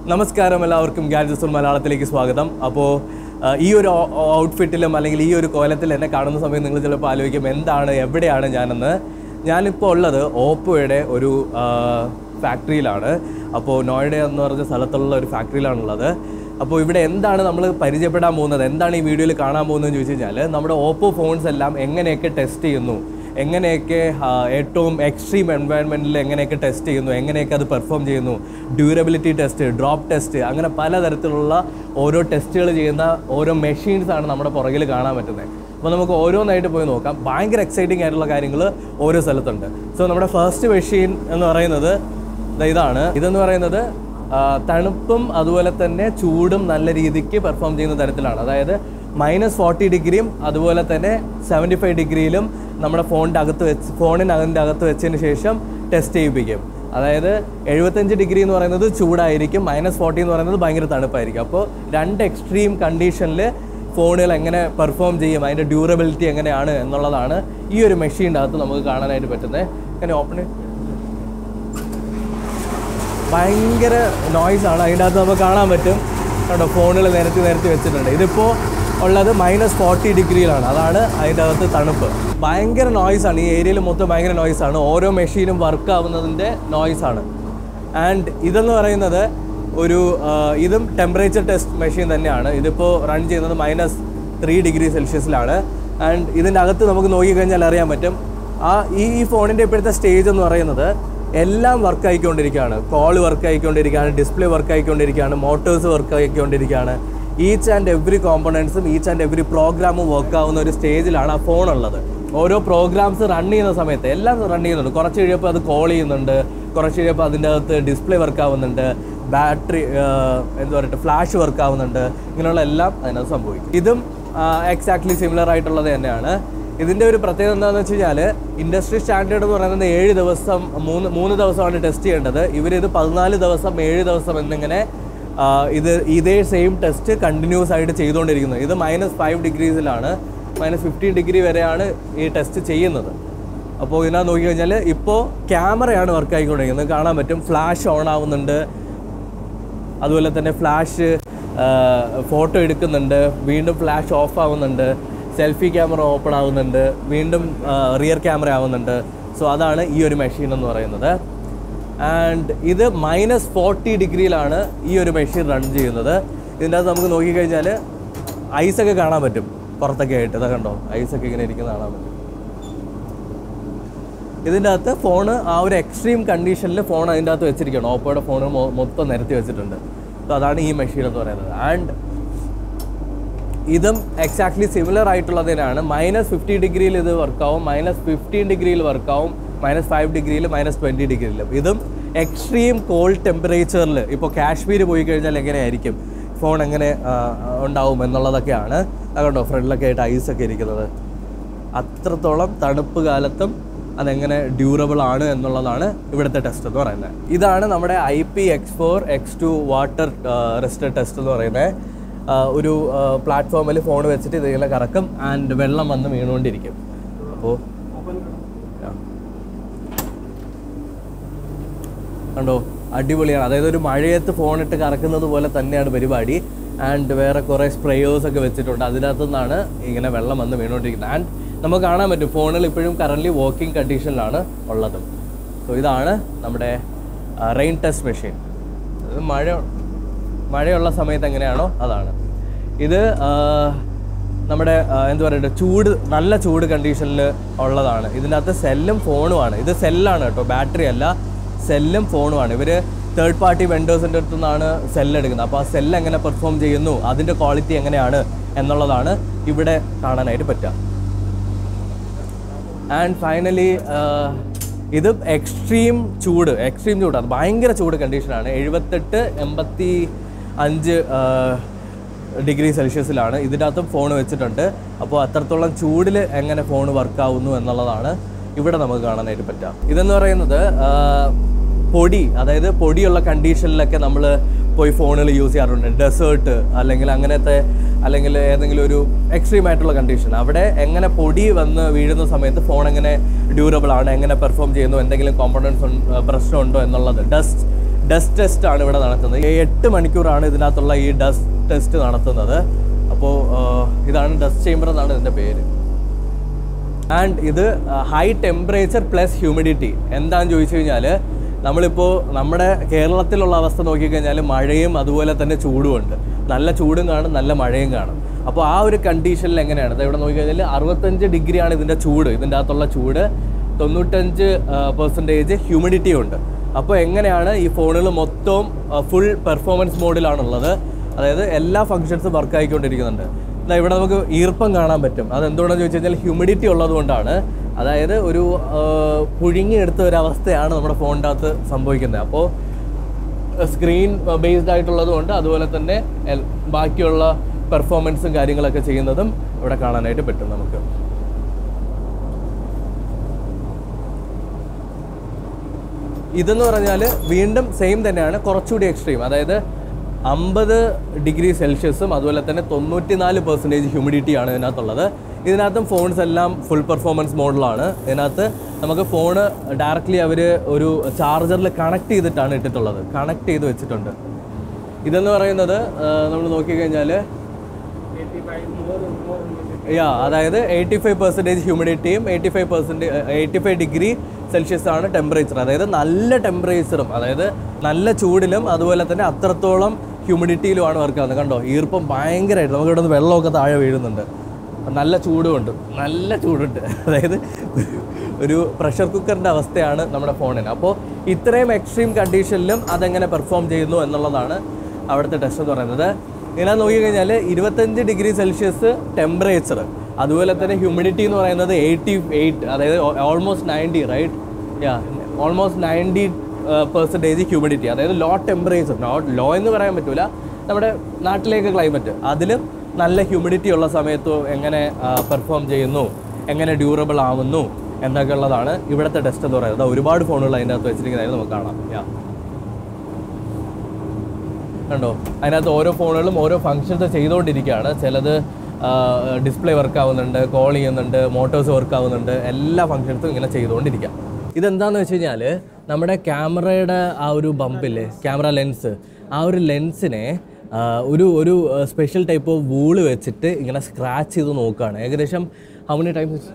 നമസ്കാരം എല്ലാവർക്കും ഗാഡ്ജസുൽ മലയാളത്തിലേക്ക് സ്വാഗതം അപ്പോൾ ഈ ഒരു ഔട്ട്ഫിറ്റിലും അല്ലെങ്കിൽ ഈ ഒരു കോലത്തിൽ എന്നെ കാണുന്ന സമയം നിങ്ങൾ ചിലപ്പോൾ ആലോചിക്കും എന്താണ് എവിടെയാണ് ഞാനെന്ന് ഞാനിപ്പോൾ ഉള്ളത് ഓപ്പോയുടെ ഒരു ആ, ഫാക്ടറിയിലാണ് അപ്പോൾ നോയിഡ എന്ന് പറഞ്ഞ സ്ഥലത്തുള്ള ഒരു ഫാക്ടറിയിലാണുള്ളത് അപ്പോൾ ഇവിടെ എന്താണ് നമ്മൾ പരിചയപ്പെടാൻ പോകുന്നത് എന്താണ് ഈ വീഡിയോയിൽ കാണാൻ പോകുന്നതെന്ന് ചോദിച്ചു കഴിഞ്ഞാൽ നമ്മുടെ ഓപ്പോ ഫോൺസ് എല്ലാം എങ്ങനെയൊക്കെ ടെസ്റ്റ് ചെയ്യുന്നു എങ്ങനെയൊക്കെ ആ, ഏറ്റവും എക്സ്ട്രീം എൻവയൺമെൻറ്റിൽ എങ്ങനെയൊക്കെ ടെസ്റ്റ് ചെയ്യുന്നു എങ്ങനെയൊക്കെ അത് പെർഫോം ചെയ്യുന്നു ഡ്യൂറബിലിറ്റി ടെസ്റ്റ് ഡ്രോപ്പ് ടെസ്റ്റ് അങ്ങനെ പലതരത്തിലുള്ള ഓരോ ടെസ്റ്റുകൾ ചെയ്യുന്ന ഓരോ മെഷീൻസ് ആണ് നമ്മുടെ പുറകിൽ കാണാൻ പറ്റുന്നത് അപ്പോൾ നമുക്ക് ഓരോന്നായിട്ട് പോയി നോക്കാം ഭയങ്കര എക്സൈറ്റിംഗ് ആയിട്ടുള്ള കാര്യങ്ങൾ ഓരോ സ്ഥലത്തുണ്ട് സോ നമ്മുടെ ഫസ്റ്റ് മെഷീൻ എന്ന് പറയുന്നത് ദാ ഇതാണ് ഇതെന്ന് പറയുന്നത് ആ, തണുപ്പും അതുപോലെ തന്നെ ചൂടും നല്ല രീതിക്ക് പെർഫോം ചെയ്യുന്ന തരത്തിലാണ് അതായത് മൈനസ് ഫോർട്ടി ഡിഗ്രിയും അതുപോലെ തന്നെ സെവൻറ്റി ഫൈവ് ഡിഗ്രിയിലും നമ്മുടെ ഫോണിൻ്റെ അകത്ത് വെച്ച് ഫോണിനകത്തിൻ്റെ അകത്ത് വെച്ചതിന് ശേഷം ടെസ്റ്റ് ചെയ്യിപ്പിക്കും അതായത് എഴുപത്തഞ്ച് ഡിഗ്രി എന്ന് പറയുന്നത് ചൂടായിരിക്കും മൈനസ് ഫോർട്ടി എന്ന് പറയുന്നത് ഭയങ്കര തണുപ്പായിരിക്കും അപ്പോൾ രണ്ട് എക്സ്ട്രീം കണ്ടീഷനിൽ ഫോണുകൾ എങ്ങനെ പെർഫോം ചെയ്യും അതിൻ്റെ ഡ്യൂറബിലിറ്റി എങ്ങനെയാണ് എന്നുള്ളതാണ് ഈ ഒരു മെഷീൻ്റെ അകത്ത് നമുക്ക് കാണാനായിട്ട് പറ്റുന്നത് അങ്ങനെ ഓപ്പൺ ഭയങ്കര നോയ്സ് ആണ് അതിൻ്റെ അകത്ത് നമുക്ക് കാണാൻ പറ്റും കേട്ടോ ഫോണുകൾ നിരത്തി നിരത്തി വെച്ചിട്ടുണ്ട് ഇതിപ്പോൾ ഉള്ളത് മൈനസ് ഫോർട്ടി ഡിഗ്രിയിലാണ് അതാണ് അതിൻ്റെ അകത്ത് തണുപ്പ് ഭയങ്കര നോയ്സ് ആണ് ഈ ഏരിയയിൽ മൊത്തം ഭയങ്കര നോയ്സ് ആണ് ഓരോ മെഷീനും വർക്ക് ആവുന്നതിൻ്റെ നോയ്സ് ആണ് ആൻഡ് ഇതെന്ന് പറയുന്നത് ഒരു ആ, ഇതും ടെമ്പറേച്ചർ ടെസ്റ്റ് മെഷീൻ തന്നെയാണ് ഇതിപ്പോൾ റൺ ചെയ്യുന്നത് മൈനസ് ത്രീ ഡിഗ്രി സെൽഷ്യസിലാണ് ആൻഡ് ഇതിൻ്റെ അകത്ത് നമുക്ക് നോക്കിക്കഴിഞ്ഞാൽ അറിയാൻ പറ്റും ആ ഈ ഈ ഫോണിൻ്റെ ഇപ്പോഴത്തെ സ്റ്റേജ് എന്ന് പറയുന്നത് എല്ലാം വർക്ക് ആയിക്കൊണ്ടിരിക്കുകയാണ് കോൾ വർക്ക് ആയിക്കൊണ്ടിരിക്കുകയാണ് ഡിസ്പ്ലേ വർക്ക് ആയിക്കൊണ്ടിരിക്കുകയാണ് മോട്ടോഴ്സ് വർക്ക് ആയിക്കൊണ്ടിരിക്കുകയാണ് ഈച്ച് ആൻഡ് എവറി കോമ്പണൻസും ഈച്ച് ആൻഡ് എവറി പ്രോഗ്രാമും വർക്ക് ആവുന്ന ഒരു സ്റ്റേജിലാണ് ആ ഫോൺ ഉള്ളത് ഓരോ പ്രോഗ്രാംസ് റൺ ചെയ്യുന്ന സമയത്ത് എല്ലാം റൺ ചെയ്യുന്നുണ്ട് കുറച്ച് കഴിയുമ്പോൾ അത് കോൾ ചെയ്യുന്നുണ്ട് കുറച്ച് കഴിയുമ്പോൾ അതിൻ്റെ അകത്ത് ഡിസ്പ്ലേ വർക്ക് ആവുന്നുണ്ട് ബാറ്ററി എന്താ പറയുക ഫ്ലാഷ് വർക്ക് ആവുന്നുണ്ട് ഇങ്ങനെയുള്ള എല്ലാം അതിനകത്ത് സംഭവിക്കും ഇതും എക്സാക്ട്ലി സിമിലർ ആയിട്ടുള്ളത് തന്നെയാണ് ഇതിൻ്റെ ഒരു പ്രത്യേകത എന്താണെന്ന് വെച്ച് കഴിഞ്ഞാൽ ഇൻഡസ്ട്രി സ്റ്റാൻഡേർഡ് എന്ന് പറയുന്നത് ഏഴ് ദിവസം മൂന്ന് മൂന്ന് ദിവസമാണ് ടെസ്റ്റ് ചെയ്യേണ്ടത് ഇവരിത് പതിനാല് ദിവസം ഏഴ് ദിവസം എന്നിങ്ങനെ ആ, ഇത് ഇതേ സെയിം ടെസ്റ്റ് കണ്ടിന്യൂസ് ആയിട്ട് ചെയ്തുകൊണ്ടിരിക്കുന്നത് ഇത് മൈനസ് ഫൈവ് ഡിഗ്രീസിലാണ് മൈനസ് ഫിഫ്റ്റീൻ ഡിഗ്രി വരെയാണ് ഈ ടെസ്റ്റ് ചെയ്യുന്നത് അപ്പോൾ ഇതിനകത്ത് നോക്കി കഴിഞ്ഞാൽ ഇപ്പോൾ ക്യാമറയാണ് വർക്ക് ആയിക്കൊണ്ടിരിക്കുന്നത് കാണാൻ പറ്റും ഫ്ലാഷ് ഓൺ ആവുന്നുണ്ട് അതുപോലെ തന്നെ ഫ്ലാഷ് ഫോട്ടോ എടുക്കുന്നുണ്ട് വീണ്ടും ഫ്ലാഷ് ഓഫ് ആവുന്നുണ്ട് സെൽഫി ക്യാമറ ഓപ്പൺ ആവുന്നുണ്ട് വീണ്ടും റിയർ ക്യാമറ ആവുന്നുണ്ട് സോ അതാണ് ഈ ഒരു മെഷീൻ എന്ന് പറയുന്നത് ആൻഡ് ഇത് മൈനസ് ഫോർട്ടി ഡിഗ്രിയിലാണ് ഈ ഒരു മെഷീൻ റൺ ചെയ്യുന്നത് ഇതിൻ്റെ അകത്ത് നമുക്ക് നോക്കിക്കഴിഞ്ഞാൽ ഐസൊക്കെ കാണാൻ പറ്റും പുറത്തൊക്കെ ആയിട്ട് ഇതാ കണ്ടോ ഐസൊക്കെ ഇങ്ങനെ ഇരിക്കുന്നത് കാണാൻ പറ്റും ഇതിൻ്റെ അകത്ത് ഫോണ് ആ ഒരു എക്സ്ട്രീം കണ്ടീഷനിൽ ഫോൺ അതിൻ്റെ അകത്ത് വെച്ചിരിക്കണം ഓപ്പോയുടെ ഫോൺ മൊത്തം നിരത്തി വെച്ചിട്ടുണ്ട് സോ അതാണ് ഈ മെഷീൻ എന്ന് പറയുന്നത് ആൻഡ് ഇതും എക്സാക്ട്ലി സിമിലർ ആയിട്ടുള്ളതിനാണ് മൈനസ് ഫിഫ്റ്റി ഡിഗ്രിയിൽ ഇത് വർക്കാവും മൈനസ് ഫിഫ്റ്റീൻ ഡിഗ്രിയിൽ വർക്കാവും മൈനസ് ഫൈവ് ഡിഗ്രിയിൽ മൈനസ് ട്വൻറ്റി ഡിഗ്രിയിലും ഇതും എക്സ്ട്രീം കോൾഡ് ടെമ്പറേച്ചറിൽ ഇപ്പോൾ കാശ്മീർ പോയി കഴിഞ്ഞാൽ എങ്ങനെയായിരിക്കും ഫോൺ എങ്ങനെ ആ, ഉണ്ടാവും എന്നുള്ളതൊക്കെയാണ് അതുകൊണ്ടോ ഫ്രണ്ടിലൊക്കെ ആയിട്ട് ഐസൊക്കെ ഇരിക്കുന്നത് അത്രത്തോളം തണുപ്പ് കാലത്തും അതെങ്ങനെ ഡ്യൂറബിൾ ആണ് എന്നുള്ളതാണ് ഇവിടുത്തെ ടെസ്റ്റ് എന്ന് പറയുന്നത് ഇതാണ് നമ്മുടെ I P X four X two water rest test എന്ന് പറയുന്നത് ആ, ഒരു പ്ലാറ്റ്ഫോമിൽ ഫോൺ വെച്ചിട്ട് ഇതിങ്ങനെ കറക്കും ആൻഡ് വെള്ളം വന്ന് വീണുകൊണ്ടിരിക്കും അപ്പോൾ കണ്ടോ അടിപൊളിയാണ് അതായത് ഒരു മഴയത്ത് ഫോണിട്ട് കറക്കുന്നത് പോലെ തന്നെയാണ് പരിപാടി ആൻഡ് വേറെ കുറേ സ്പ്രേയേഴ്സ് ഒക്കെ വെച്ചിട്ടുണ്ട് അതിനകത്തു നിന്നാണ് ഇങ്ങനെ വെള്ളം വന്ന് വീണുകൊണ്ടിരിക്കുന്നത് ആൻഡ് നമുക്ക് കാണാൻ പറ്റും ഫോണുകൾ ഇപ്പോഴും കറൻ്റ് വർക്കിംഗ് കണ്ടീഷനിലാണ് ഉള്ളത് സോ ഇതാണ് നമ്മുടെ റെയിൻ ടെസ്റ്റ് മെഷീൻ ഇത് മഴ മഴയുള്ള സമയത്ത് എങ്ങനെയാണോ അതാണ് ഇത് ആ, നമ്മുടെ ആ, എന്താ പറയുക ചൂട് നല്ല ചൂട് കണ്ടീഷനിൽ ഉള്ളതാണ് ഇതിനകത്ത് സെല്ലും ഫോണുമാണ് ഇത് സെല്ലാണ് കേട്ടോ ബാറ്ററി അല്ല സെല്ലും ഫോണുമാണ് ഇവർ തേർഡ് പാർട്ടി വെൻഡേഴ്സിൻ്റെ അടുത്തു നിന്നാണ് സെല്ല് എടുക്കുന്നത് അപ്പോൾ ആ സെല്ല് എങ്ങനെ പെർഫോം ചെയ്യുന്നു അതിൻ്റെ ക്വാളിറ്റി എങ്ങനെയാണ് എന്നുള്ളതാണ് ഇവിടെ കാണാനായിട്ട് പറ്റുക ആൻഡ് ഫൈനലി ഇത് എക്സ്ട്രീം ചൂട് എക്സ്ട്രീം ചൂടാണ് ഭയങ്കര ചൂട് കണ്ടീഷനാണ് എഴുപത്തെട്ട് എൺപത്തി അഞ്ച് ഡിഗ്രി സെൽഷ്യസിലാണ് ഇതിൻ്റെ അകത്തും ഫോൺ വെച്ചിട്ടുണ്ട് അപ്പോൾ അത്രത്തോളം ചൂടിൽ എങ്ങനെ ഫോൺ വർക്ക് ആവുന്നു എന്നുള്ളതാണ് ഇവിടെ നമുക്ക് കാണാനായിട്ട് പറ്റുക ഇതെന്ന് പറയുന്നത് ആ, പൊടി അതായത് പൊടിയുള്ള കണ്ടീഷനിലൊക്കെ നമ്മൾ പോയി ഫോണുകൾ യൂസ് ചെയ്യാറുണ്ട് ഡെസേർട്ട് അല്ലെങ്കിൽ അങ്ങനത്തെ അല്ലെങ്കിൽ ഏതെങ്കിലും ഒരു എക്സ്ട്രീം ആയിട്ടുള്ള കണ്ടീഷൻ അവിടെ എങ്ങനെ പൊടി വന്ന് വീഴുന്ന സമയത്ത് ഫോൺ എങ്ങനെ ഡ്യൂറബിൾ ആണ് എങ്ങനെ പെർഫോം ചെയ്യുന്നു എന്തെങ്കിലും കോമ്പണൻസ് പ്രശ്നമുണ്ടോ എന്നുള്ളത് ഡസ്റ്റ് ഡസ്റ്റ് ടെസ്റ്റ് ആണ് ഇവിടെ നടത്തുന്നത് ഈ എട്ട് മണിക്കൂറാണ് ഇതിനകത്തുള്ള ഈ ഡസ്റ്റ് ടെസ്റ്റ് നടത്തുന്നത് അപ്പോൾ ഇതാണ് ഡസ്റ്റ് ചേംബർ എന്നാണ് ഇതിൻ്റെ പേര് ആൻഡ് ഇത് ഹൈ ടെമ്പറേച്ചർ പ്ലസ് ഹ്യൂമിഡിറ്റി എന്താണെന്ന് ചോദിച്ചു കഴിഞ്ഞാൽ നമ്മളിപ്പോൾ നമ്മുടെ കേരളത്തിലുള്ള അവസ്ഥ നോക്കിക്കഴിഞ്ഞാൽ മഴയും അതുപോലെ തന്നെ ചൂടുമുണ്ട് നല്ല ചൂടും കാണും നല്ല മഴയും കാണും അപ്പോൾ ആ ഒരു കണ്ടീഷനിൽ എങ്ങനെയാണ് ദാ ഇവിടെ നോക്കിക്കഴിഞ്ഞാൽ അറുപത്തഞ്ച് ഡിഗ്രിയാണ് ഇതിൻ്റെ ചൂട് ഇതിൻ്റെ അകത്തുള്ള ചൂട് തൊണ്ണൂറ്റഞ്ച് പെർസെൻറ്റേജ് ഹ്യൂമിഡിറ്റി ഉണ്ട് അപ്പോൾ എങ്ങനെയാണ് ഈ ഫോണുകൾ മൊത്തവും ഫുൾ പെർഫോമൻസ് മോഡിലാണുള്ളത് അതായത് എല്ലാ ഫങ്ഷൻസും വർക്ക് ആയിക്കൊണ്ടിരിക്കുന്നുണ്ട് ദാ ഇവിടെ നമുക്ക് ഈർപ്പം കാണാൻ പറ്റും അത് എന്തുകൊണ്ടാണെന്ന് ചോദിച്ചു കഴിഞ്ഞാൽ ഹ്യൂമിഡിറ്റി ഉള്ളത് കൊണ്ടാണ് അതായത് ഒരു ആ, പുഴുങ്ങിയെടുത്ത ഒരു അവസ്ഥയാണ് നമ്മുടെ ഫോണിൻ്റെ അകത്ത് സംഭവിക്കുന്നത് അപ്പോൾ സ്ക്രീൻ ബേസ്ഡ് ആയിട്ടുള്ളത് കൊണ്ട് അതുപോലെ തന്നെ എൽ- ബാക്കിയുള്ള പെർഫോമൻസും കാര്യങ്ങളൊക്കെ ചെയ്യുന്നതും ഇവിടെ കാണാനായിട്ട് പറ്റും നമുക്ക് ഇതെന്ന് പറഞ്ഞാൽ വീണ്ടും സെയിം തന്നെയാണ് കുറച്ചുകൂടി എക്സ്ട്രീം അതായത് അമ്പത് ഡിഗ്രി സെൽഷ്യസും അതുപോലെ തന്നെ തൊണ്ണൂറ്റിനാല് പെർസെൻറ്റേജ് ഹ്യൂമിഡിറ്റിയാണ് ഇതിനകത്തുള്ളത് ഇതിനകത്തും ഫോൺസ് എല്ലാം ഫുൾ പെർഫോമൻസ് മോഡലാണ് ഇതിനകത്ത് നമുക്ക് ഫോണ് ഡയറക്റ്റ്ലി അവർ ഒരു ചാർജറിൽ കണക്ട് ചെയ്തിട്ടാണ് ഇട്ടിട്ടുള്ളത് കണക്ട് ചെയ്ത് വെച്ചിട്ടുണ്ട് ഇതെന്ന് പറയുന്നത് നമ്മൾ നോക്കിക്കഴിഞ്ഞാൽ യാ അതായത് എയ്റ്റി ഫൈവ് പെർസെൻറ്റേജ് ഹ്യൂമിഡിറ്റിയും eighty five percentage eighty five degree Celsius ആണ് ടെമ്പറേച്ചർ അതായത് നല്ല ടെമ്പറേച്ചറും അതായത് നല്ല ചൂടിലും അതുപോലെ തന്നെ അത്രത്തോളം ഹ്യൂമിഡിറ്റിയിലുമാണ് വർക്ക് ആവുന്നത് കണ്ടോ ഈർപ്പം ഭയങ്കരമായിട്ട് നമുക്ക് ഇവിടെ നിന്ന് വെള്ളമൊക്കെ താഴെ വീഴുന്നുണ്ട് നല്ല ചൂടുമുണ്ട് നല്ല ചൂടുണ്ട് അതായത് ഒരു പ്രഷർ കുക്കറിൻ്റെ അവസ്ഥയാണ് നമ്മുടെ ഫോണിന് അപ്പോൾ ഇത്രയും എക്സ്ട്രീം കണ്ടീഷനിലും അതെങ്ങനെ പെർഫോം ചെയ്യുന്നു എന്നുള്ളതാണ് അവിടുത്തെ ടെസ്റ്റ് എന്ന് പറയുന്നത് ഇങ്ങനെ നോക്കിക്കഴിഞ്ഞാൽ ഇരുപത്തഞ്ച് ഡിഗ്രി സെൽഷ്യസ് ടെമ്പറേച്ചർ അതുപോലെ തന്നെ ഹ്യൂമിഡിറ്റി എന്ന് പറയുന്നത് എയ്റ്റി എയ്റ്റ് അതായത് almost ninety right yeah almost ninety percentage humidity അതായത് ലോ ടെമ്പറേച്ചർ നോട്ട് ലോ എന്ന് പറയാൻ പറ്റൂല നമ്മുടെ നാട്ടിലേക്ക് ക്ലൈമറ്റ് അതിലും നല്ല ഹ്യൂമിഡിറ്റി ഉള്ള സമയത്ത് എങ്ങനെ പെർഫോം ചെയ്യുന്നു എങ്ങനെ ഡ്യൂറബിൾ ആവുന്നു എന്നൊക്കെ ഉള്ളതാണ് ഇവിടുത്തെ ടെസ്റ്റ് എന്ന് പറയുന്നത് ദാ ഒരുപാട് ഫോണുകൾ അതിൻ്റെ അകത്ത് വെച്ചിരിക്കുന്നതായിട്ട് നമുക്ക് കാണാം യാ കണ്ടോ അതിനകത്ത് ഓരോ ഫോണുകളും ഓരോ ഫങ്ഷൻസ് ചെയ്തുകൊണ്ടിരിക്കുകയാണ് ചിലത് ഡിസ്പ്ലേ വർക്ക് ആവുന്നുണ്ട് കോൾ ചെയ്യുന്നുണ്ട് മോട്ടോഴ്സ് വർക്ക് ആവുന്നുണ്ട് എല്ലാ ഫങ്ഷൻസും ഇങ്ങനെ ചെയ്തുകൊണ്ടിരിക്കുക ഇതെന്താണെന്ന് വെച്ച് കഴിഞ്ഞാൽ നമ്മുടെ ക്യാമറയുടെ ആ ഒരു ബമ്പില്ലേ ക്യാമറ ലെൻസ് ആ ഒരു ലെൻസിനെ ആ, ഒരു ഒരു സ്പെഷ്യൽ ടൈപ്പ് ഓഫ് വൂള് വെച്ചിട്ട് ഇങ്ങനെ സ്ക്രാച്ച് ചെയ്ത് നോക്കുകയാണ് ഏകദേശം how many times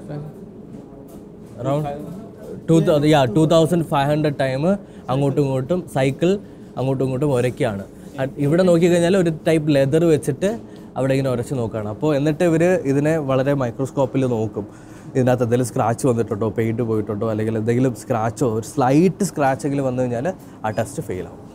around two yeah two thousand five hundred time അങ്ങോട്ടും ഇങ്ങോട്ടും സൈക്കിൾ അങ്ങോട്ടും ഇങ്ങോട്ടും ഉരയ്ക്കുകയാണ് അ- ഇവിടെ നോക്കിക്കഴിഞ്ഞാൽ ഒരു ടൈപ്പ് ലെതർ വെച്ചിട്ട് അവിടെ ഇങ്ങനെ ഉരച്ച് നോക്കുകയാണ് അപ്പോൾ എന്നിട്ട് ഇവർ ഇതിനെ വളരെ മൈക്രോസ്കോപ്പിൽ നോക്കും ഇതിനകത്ത് എന്തെങ്കിലും സ്ക്രാച്ച് വന്നിട്ടുണ്ടോ പെയിൻറ്റ് പോയിട്ടുണ്ടോ അല്ലെങ്കിൽ എന്തെങ്കിലും സ്ക്രാച്ചോ ഒരു സ്ലൈറ്റ് സ്ക്രാച്ചെങ്കിലും വന്നു കഴിഞ്ഞാൽ ആ ടെസ്റ്റ് ഫെയിൽ ആവും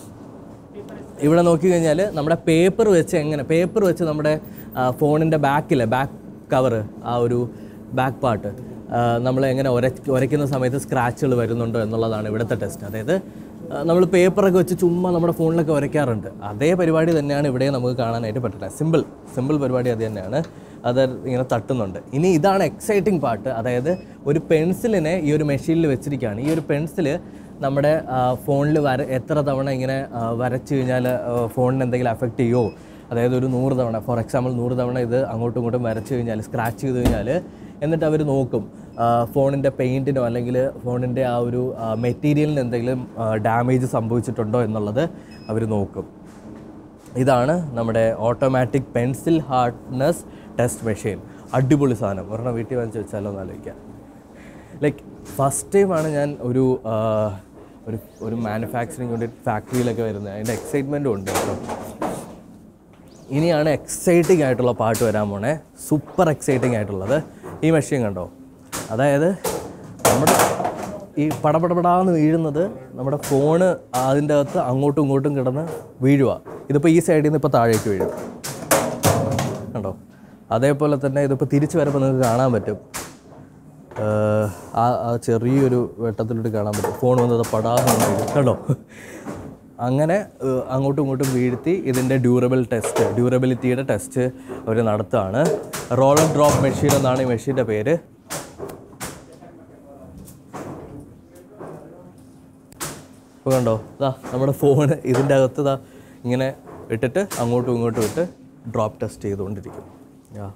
ഇവിടെ നോക്കിക്കഴിഞ്ഞാൽ നമ്മുടെ പേപ്പർ വെച്ച് എങ്ങനെ പേപ്പർ വെച്ച് നമ്മുടെ ഫോണിൻ്റെ ബാക്കിലെ ബാക്ക് കവറ് ആ ഒരു ബാക്ക് പാർട്ട് നമ്മൾ എങ്ങനെ ഉര ഉരയ്ക്കുന്ന സമയത്ത് സ്ക്രാച്ചുകൾ വരുന്നുണ്ടോ എന്നുള്ളതാണ് ഇവിടുത്തെ ടെസ്റ്റ് അതായത് നമ്മൾ പേപ്പറൊക്കെ വെച്ച് ചുമ്മാ നമ്മുടെ ഫോണിലൊക്കെ ഉരയ്ക്കാറുണ്ട് അതേ പരിപാടി തന്നെയാണ് ഇവിടെ നമുക്ക് കാണാനായിട്ട് പറ്റുന്നത് സിമ്പിൾ സിമ്പിൾ പരിപാടി അത് തന്നെയാണ് അത് ഇങ്ങനെ തട്ടുന്നുണ്ട് ഇനി ഇതാണ് എക്സൈറ്റിംഗ് പാർട്ട് അതായത് ഒരു പെൻസിലിനെ ഈ ഒരു മെഷീനിൽ വെച്ചിരിക്കുകയാണ് ഈ ഒരു പെൻസിൽ നമ്മുടെ ഫോണിൽ വര എത്ര തവണ ഇങ്ങനെ ആ, വരച്ച് കഴിഞ്ഞാൽ ഫോണിന് എന്തെങ്കിലും അഫക്റ്റ് ചെയ്യുമോ അതായത് ഒരു നൂറ് തവണ ഫോർ എക്സാമ്പിൾ നൂറ് തവണ ഇത് അങ്ങോട്ടും ഇങ്ങോട്ടും വരച്ച് കഴിഞ്ഞാൽ സ്ക്രാച്ച് ചെയ്ത് കഴിഞ്ഞാൽ എന്നിട്ട് അവർ നോക്കും ഫോണിൻ്റെ പെയിൻറ്റിനോ അല്ലെങ്കിൽ ഫോണിൻ്റെ ആ ഒരു മെറ്റീരിയലിന് എന്തെങ്കിലും ഡാമേജ് സംഭവിച്ചിട്ടുണ്ടോ എന്നുള്ളത് അവർ നോക്കും ഇതാണ് നമ്മുടെ automatic pencil hardness test machine അടിപൊളി സാധനം ഒരെണ്ണം വീട്ടിൽ വാങ്ങിച്ച് വെച്ചാലോ എന്ന് ആലോചിക്കാം ലൈക്ക് ഫസ്റ്റ് ടൈമാണ് ഞാൻ ഒരു ആ, ഒരു ഒരു മാനുഫാക്ചറിങ് യൂണിറ്റ് ഫാക്ടറിയിലൊക്കെ വരുന്നത് അതിൻ്റെ എക്സൈറ്റ്മെൻറ്റും ഉണ്ട് കേട്ടോ ഇനിയാണ് എക്സൈറ്റിംഗ് ആയിട്ടുള്ള പാട്ട് വരാൻ പോണേ സൂപ്പർ എക്സൈറ്റിംഗ് ആയിട്ടുള്ളത് ഈ മെഷീൻ കണ്ടോ അതായത് നമ്മുടെ ഈ പടപടപടാന്ന് വീഴുന്നത് നമ്മുടെ ഫോണ് അതിൻ്റെ അകത്ത് അങ്ങോട്ടും ഇങ്ങോട്ടും കിടന്ന് വീഴുക ഇതിപ്പോൾ ഈ സൈഡിൽ നിന്ന് ഇപ്പോൾ താഴേക്ക് വീഴും കണ്ടോ അതേപോലെ തന്നെ ഇതിപ്പോൾ തിരിച്ച് വരുമ്പോൾ നിങ്ങൾക്ക് കാണാൻ പറ്റും ഏഹ് ആ ആ ചെറിയൊരു വെട്ടത്തിലോട്ട് കാണാൻ പറ്റും ഫോൺ വന്നത് പടാന്ന് വീഴും കണ്ടോ അങ്ങനെ ഏഹ് അങ്ങോട്ടും ഇങ്ങോട്ടും വീഴ്ത്തി ഇതിൻ്റെ ഡ്യൂറബിൾ ടെസ്റ്റ് ഡ്യൂറബിലിറ്റിയുടെ ടെസ്റ്റ് അവർ നടത്തുകയാണ് റോളർ ഡ്രോപ്പ് മെഷീൻ എന്നാണ് ഈ മെഷീൻ്റെ പേര് ഇപ്പോൾ കണ്ടോ ഇതാ നമ്മുടെ ഫോൺ ഇതിൻ്റെ അകത്ത് ഇതാ ഇങ്ങനെ ഇട്ടിട്ട് അങ്ങോട്ടും ഇങ്ങോട്ടും ഇട്ട് ഡ്രോപ്പ് ടെസ്റ്റ് ചെയ്തുകൊണ്ടിരിക്കും യാ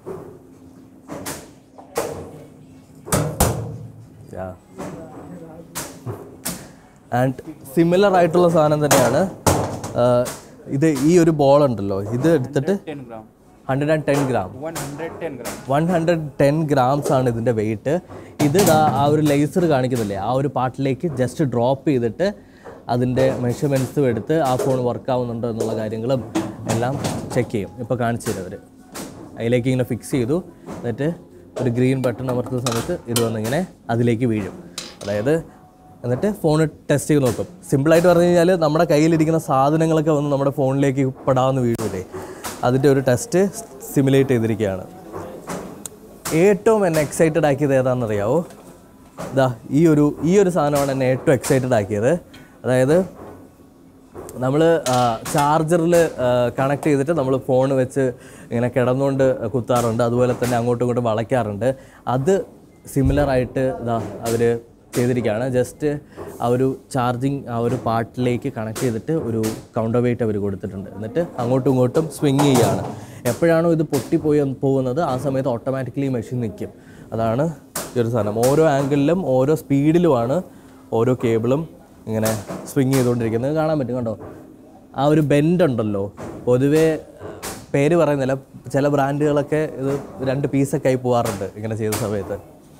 യാ ആൻഡ് സിമിലർ ആയിട്ടുള്ള സാധനം തന്നെയാണ് ആ, ഇത് ഈ ഒരു ബോൾ ഉണ്ടല്ലോ ഇത് എടുത്തിട്ട് 10 gram. Hundred and ten gram 110 gram. One hundred ten grams ആണ് ഇതിൻ്റെ വെയിറ്റ് ഇത് ദാ ആ ഒരു ലേസർ കാണിക്കുന്നില്ലേ ആ ഒരു പാർട്ടിലേക്ക് ജസ്റ്റ് ഡ്രോപ്പ് ചെയ്തിട്ട് അതിൻ്റെ മെഷർമെൻറ്റ്സും എടുത്ത് ആ ഫോൺ വർക്ക് ആവുന്നുണ്ടോ എന്നുള്ള കാര്യങ്ങളും എല്ലാം ചെക്ക് ചെയ്യും ഇപ്പോൾ കാണിച്ചു തരും അവർ അതിലേക്ക് ഇങ്ങനെ ഫിക്സ് ചെയ്തു എന്നിട്ട് ഒരു ഗ്രീൻ ബട്ടൺ അമർത്തുന്ന സമയത്ത് ഇത് വന്നിങ്ങനെ അതിലേക്ക് വീഴും അതായത് എന്നിട്ട് ഫോൺ ടെസ്റ്റ് ചെയ്ത് നോക്കും സിമ്പിളായിട്ട് പറഞ്ഞു കഴിഞ്ഞാൽ നമ്മുടെ കയ്യിലിരിക്കുന്ന സാധനങ്ങളൊക്കെ വന്ന് നമ്മുടെ ഫോണിലേക്ക് പെടാമെന്ന് വീഴില്ലേ അതിൻ്റെ ഒരു ടെസ്റ്റ് സിമുലേറ്റ് ചെയ്തിരിക്കുകയാണ് ഏറ്റവും എന്നെ എക്സൈറ്റഡ് ആക്കിയത് ഏതാണെന്നറിയാവോ ഇതാ ഈ ഒരു ഈ ഒരു സാധനമാണ് എന്നെ ഏറ്റവും എക്സൈറ്റഡ് ആക്കിയത് അതായത് നമ്മൾ ചാർജറിൽ കണക്ട് ചെയ്തിട്ട് നമ്മൾ ഫോൺ വെച്ച് ഇങ്ങനെ കിടന്നുകൊണ്ട് കുത്താറുണ്ട് അതുപോലെ തന്നെ അങ്ങോട്ടും ഇങ്ങോട്ടും വളയ്ക്കാറുണ്ട് അത് സിമിലർ ആയിട്ട് ഇതാ അവർ ചെയ്തിരിക്കുകയാണ് ജസ്റ്റ് ആ ഒരു ചാർജിങ് ആ ഒരു പാർട്ടിലേക്ക് കണക്ട് ചെയ്തിട്ട് ഒരു കൗണ്ടർ വെയിറ്റ് അവർ കൊടുത്തിട്ടുണ്ട് എന്നിട്ട് അങ്ങോട്ടും ഇങ്ങോട്ടും സ്വിങ് ചെയ്യുകയാണ് എപ്പോഴാണോ ഇത് പൊട്ടിപ്പോയി പോകുന്നത് ആ സമയത്ത് ഓട്ടോമാറ്റിക്കലി മെഷീൻ നിൽക്കും അതാണ് ഈ ഒരു സാധനം ഓരോ ആംഗിളിലും ഓരോ സ്പീഡിലുമാണ് ഓരോ കേബിളും ഇങ്ങനെ സ്വിങ് ചെയ്തുകൊണ്ടിരിക്കുന്നത് കാണാൻ പറ്റും കണ്ടോ ആ ഒരു ബെൻഡ് ഉണ്ടല്ലോ പൊതുവേ പേര് പറയുന്നില്ല ചില ബ്രാൻഡുകളൊക്കെ ഇത് രണ്ട് പീസൊക്കെ ആയി പോകാറുണ്ട് ഇങ്ങനെ ചെയ്ത സമയത്ത്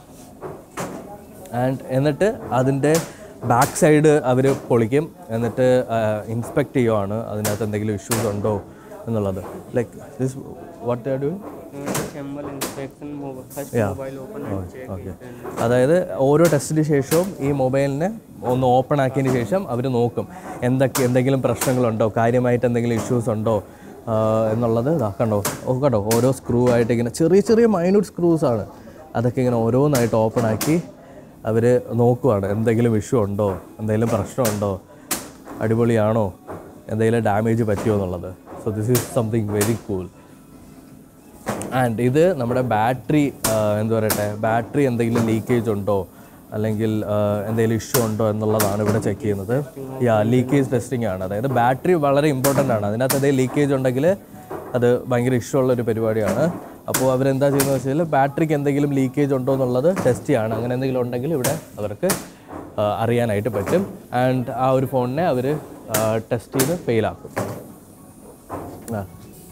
ആൻഡ് എന്നിട്ട് അതിൻ്റെ ബാക്ക് സൈഡ് അവർ പൊളിക്കും എന്നിട്ട് ഇൻസ്പെക്ട് ചെയ്യുവാണ് അതിനകത്ത് എന്തെങ്കിലും ഇഷ്യൂസ് ഉണ്ടോ എന്നുള്ളത് like this what are doing Uh, Assemble inspection mobile. First Yeah. mobile open and check okay it. And അതായത് ഓരോ ടെസ്റ്റിന് ശേഷവും ഈ മൊബൈലിനെ ഒന്ന് ഓപ്പൺ ആക്കിയതിന് ശേഷം അവർ നോക്കും എന്തൊക്കെ എന്തെങ്കിലും പ്രശ്നങ്ങളുണ്ടോ കാര്യമായിട്ട് എന്തെങ്കിലും ഇഷ്യൂസ് ഉണ്ടോ ആ, എന്നുള്ളത് ഇതാ കണ്ടോ ഓ കണ്ടോ ഓരോ സ്ക്രൂ ആയിട്ട് ഇങ്ങനെ ചെറിയ ചെറിയ മൈന്യൂട്ട് സ്ക്രൂസ് ആണ് അതൊക്കെ ഇങ്ങനെ ഓരോന്നായിട്ട് ഓപ്പൺ ആക്കി അവർ നോക്കുവാണ് എന്തെങ്കിലും ഇഷ്യൂ ഉണ്ടോ എന്തെങ്കിലും പ്രശ്നമുണ്ടോ അടിപൊളിയാണോ എന്തെങ്കിലും ഡാമേജ് പറ്റിയോ എന്നുള്ളത് so this is something very cool and ഇത് നമ്മുടെ ബാറ്ററി എന്താ പറയട്ടെ ബാറ്ററി എന്തെങ്കിലും ലീക്കേജ് ഉണ്ടോ അല്ലെങ്കിൽ ആ, എന്തെങ്കിലും ഇഷ്യൂ ഉണ്ടോ എന്നുള്ളതാണ് ഇവിടെ ചെക്ക് ചെയ്യുന്നത് യാ ലീക്കേജ് ടെസ്റ്റിംഗ് ആണ് അതായത് ബാറ്ററി വളരെ ഇമ്പോർട്ടൻ്റ് ആണ് അതിനകത്ത് എന്തെങ്കിലും ലീക്കേജ് ഉണ്ടെങ്കിൽ അത് ഭയങ്കര ഇഷ്യൂ ഉള്ള ഒരു പരിപാടിയാണ് അപ്പോൾ അവരെന്താ ചെയ്യുന്നത് വെച്ചാൽ ബാറ്ററിക്ക് എന്തെങ്കിലും ലീക്കേജ് ഉണ്ടോ എന്നുള്ളത് ടെസ്റ്റ് ചെയ്യാണ് അങ്ങനെ എന്തെങ്കിലും ഉണ്ടെങ്കിൽ ഇവിടെ അവർക്ക് ആ, അറിയാനായിട്ട് പറ്റും ആൻഡ് ആ ഒരു ഫോണിനെ അവർ ടെസ്റ്റ് ചെയ്ത് ഫെയിലാക്കും ആ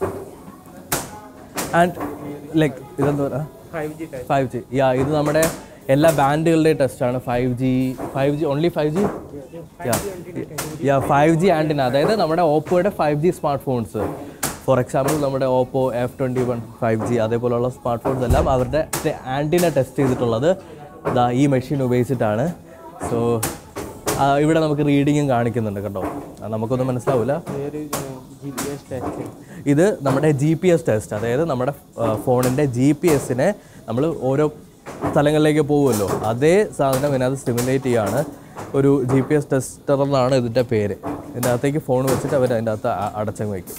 ആൻഡ് ലൈക്ക് ഇതെന്താ പറയുക 5G type. ഫൈവ് ജി യാ ഇത് നമ്മുടെ എല്ലാ ബാൻഡുകളുടെയും ടെസ്റ്റാണ് five G five G only five G yeah yeah five G antenna അതായത് നമ്മുടെ ഓപ്പോയുടെ five G smart phones for example നമ്മുടെ Oppo F twenty one five G അതേപോലുള്ള സ്മാർട്ട് ഫോൺസ് എല്ലാം അവരുടെ ആൻറ്റിന ടെസ്റ്റ് ചെയ്തിട്ടുള്ളത് ദാ ഈ മെഷീൻ ഉപയോഗിച്ചിട്ടാണ് സോ ഇവിടെ നമുക്ക് റീഡിങ്ങും കാണിക്കുന്നുണ്ട് കേട്ടോ അത് നമുക്കൊന്നും മനസ്സിലാവില്ല There is uh, GPS testing. ഇത് നമ്മുടെ ജി പി എസ് ടെസ്റ്റ് അതായത് നമ്മുടെ ഫോണിൻ്റെ ജി പി എസിനെ നമ്മൾ ഓരോ സ്ഥലങ്ങളിലേക്ക് പോകുമല്ലോ അതേ സാധനം ഇതിനകത്ത് സ്റ്റിമുലേറ്റ് ചെയ്യാണ് ഒരു ജി പി എസ് ടെസ്റ്റർ എന്നാണ് ഇതിൻ്റെ പേര് ഇതിൻ്റെ അകത്തേക്ക് ഫോൺ വെച്ചിട്ട് അവർ അതിൻ്റെ അകത്ത് അ- അടച്ചങ്ങ് വയ്ക്കും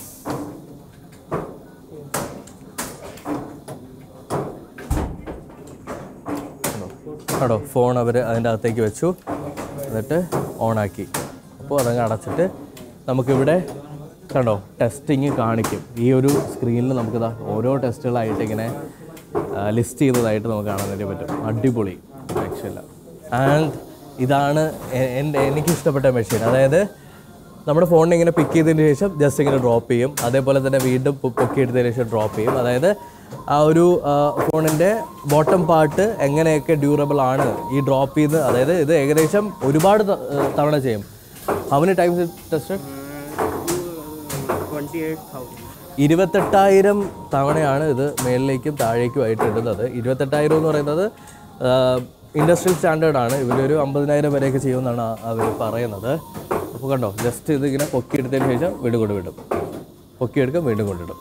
കേട്ടോ ഫോൺ അവർ അതിൻ്റെ അകത്തേക്ക് വെച്ചു എന്നിട്ട് ഓണാക്കി അപ്പോൾ അതങ്ങ് അടച്ചിട്ട് നമുക്കിവിടെ കണ്ടോ ടെസ്റ്റിങ് കാണിക്കും ഈ ഒരു സ്ക്രീനിൽ നമുക്കിതാ ഓരോ ടെസ്റ്റുകളായിട്ട് ഇങ്ങനെ ലിസ്റ്റ് ചെയ്തതായിട്ട് നമുക്ക് കാണാൻ വേണ്ടി പറ്റും അടിപൊളി രക്ഷയില്ല ആൻഡ് ഇതാണ് എ- എൻ്റെ എനിക്ക് ഇഷ്ടപ്പെട്ട മെഷീൻ അതായത് നമ്മുടെ ഫോണിനെ ഇങ്ങനെ പിക്ക് ചെയ്തതിന് ശേഷം ജസ്റ്റ് ഇങ്ങനെ ഡ്രോപ്പ് ചെയ്യും അതേപോലെ തന്നെ വീണ്ടും പൊ- പൊക്കി എടുത്തതിന് ശേഷം ഡ്രോപ്പ് ചെയ്യും അതായത് ആ ഒരു ഫോണിൻ്റെ ബോട്ടം പാർട്ട് എങ്ങനെയൊക്കെ ഡ്യൂറബിൾ ആണ് ഈ ഡ്രോപ്പ് ചെയ്ത് അതായത് ഇത് ഏകദേശം ഒരുപാട് ത- ഏഹ് തവണ ചെയ്യും അവന് ടൈംസ് ടെസ്റ്റ് Uh, 28,000. ഇരുപത്തെട്ടായിരം തവണയാണ് ഇത് മേളിലേക്കും താഴേക്കുമായിട്ട് ഇടുന്നത് ഇരുപത്തെട്ടായിരം എന്ന് പറയുന്നത് ഇൻഡസ്ട്രിയൽ സ്റ്റാൻഡേർഡാണ് ഇവരൊരു അമ്പതിനായിരം വരെയൊക്കെ ചെയ്യുമെന്നാണ് അവർ പറയുന്നത് അപ്പോൾ കണ്ടോ ജസ്റ്റ് ഇത് ഇങ്ങനെ പൊക്കിയെടുത്തതിന് ശേഷം വീണ്ടും കൊണ്ട് വിടും പൊക്കിയെടുക്കും വീണ്ടും കൊണ്ടിടും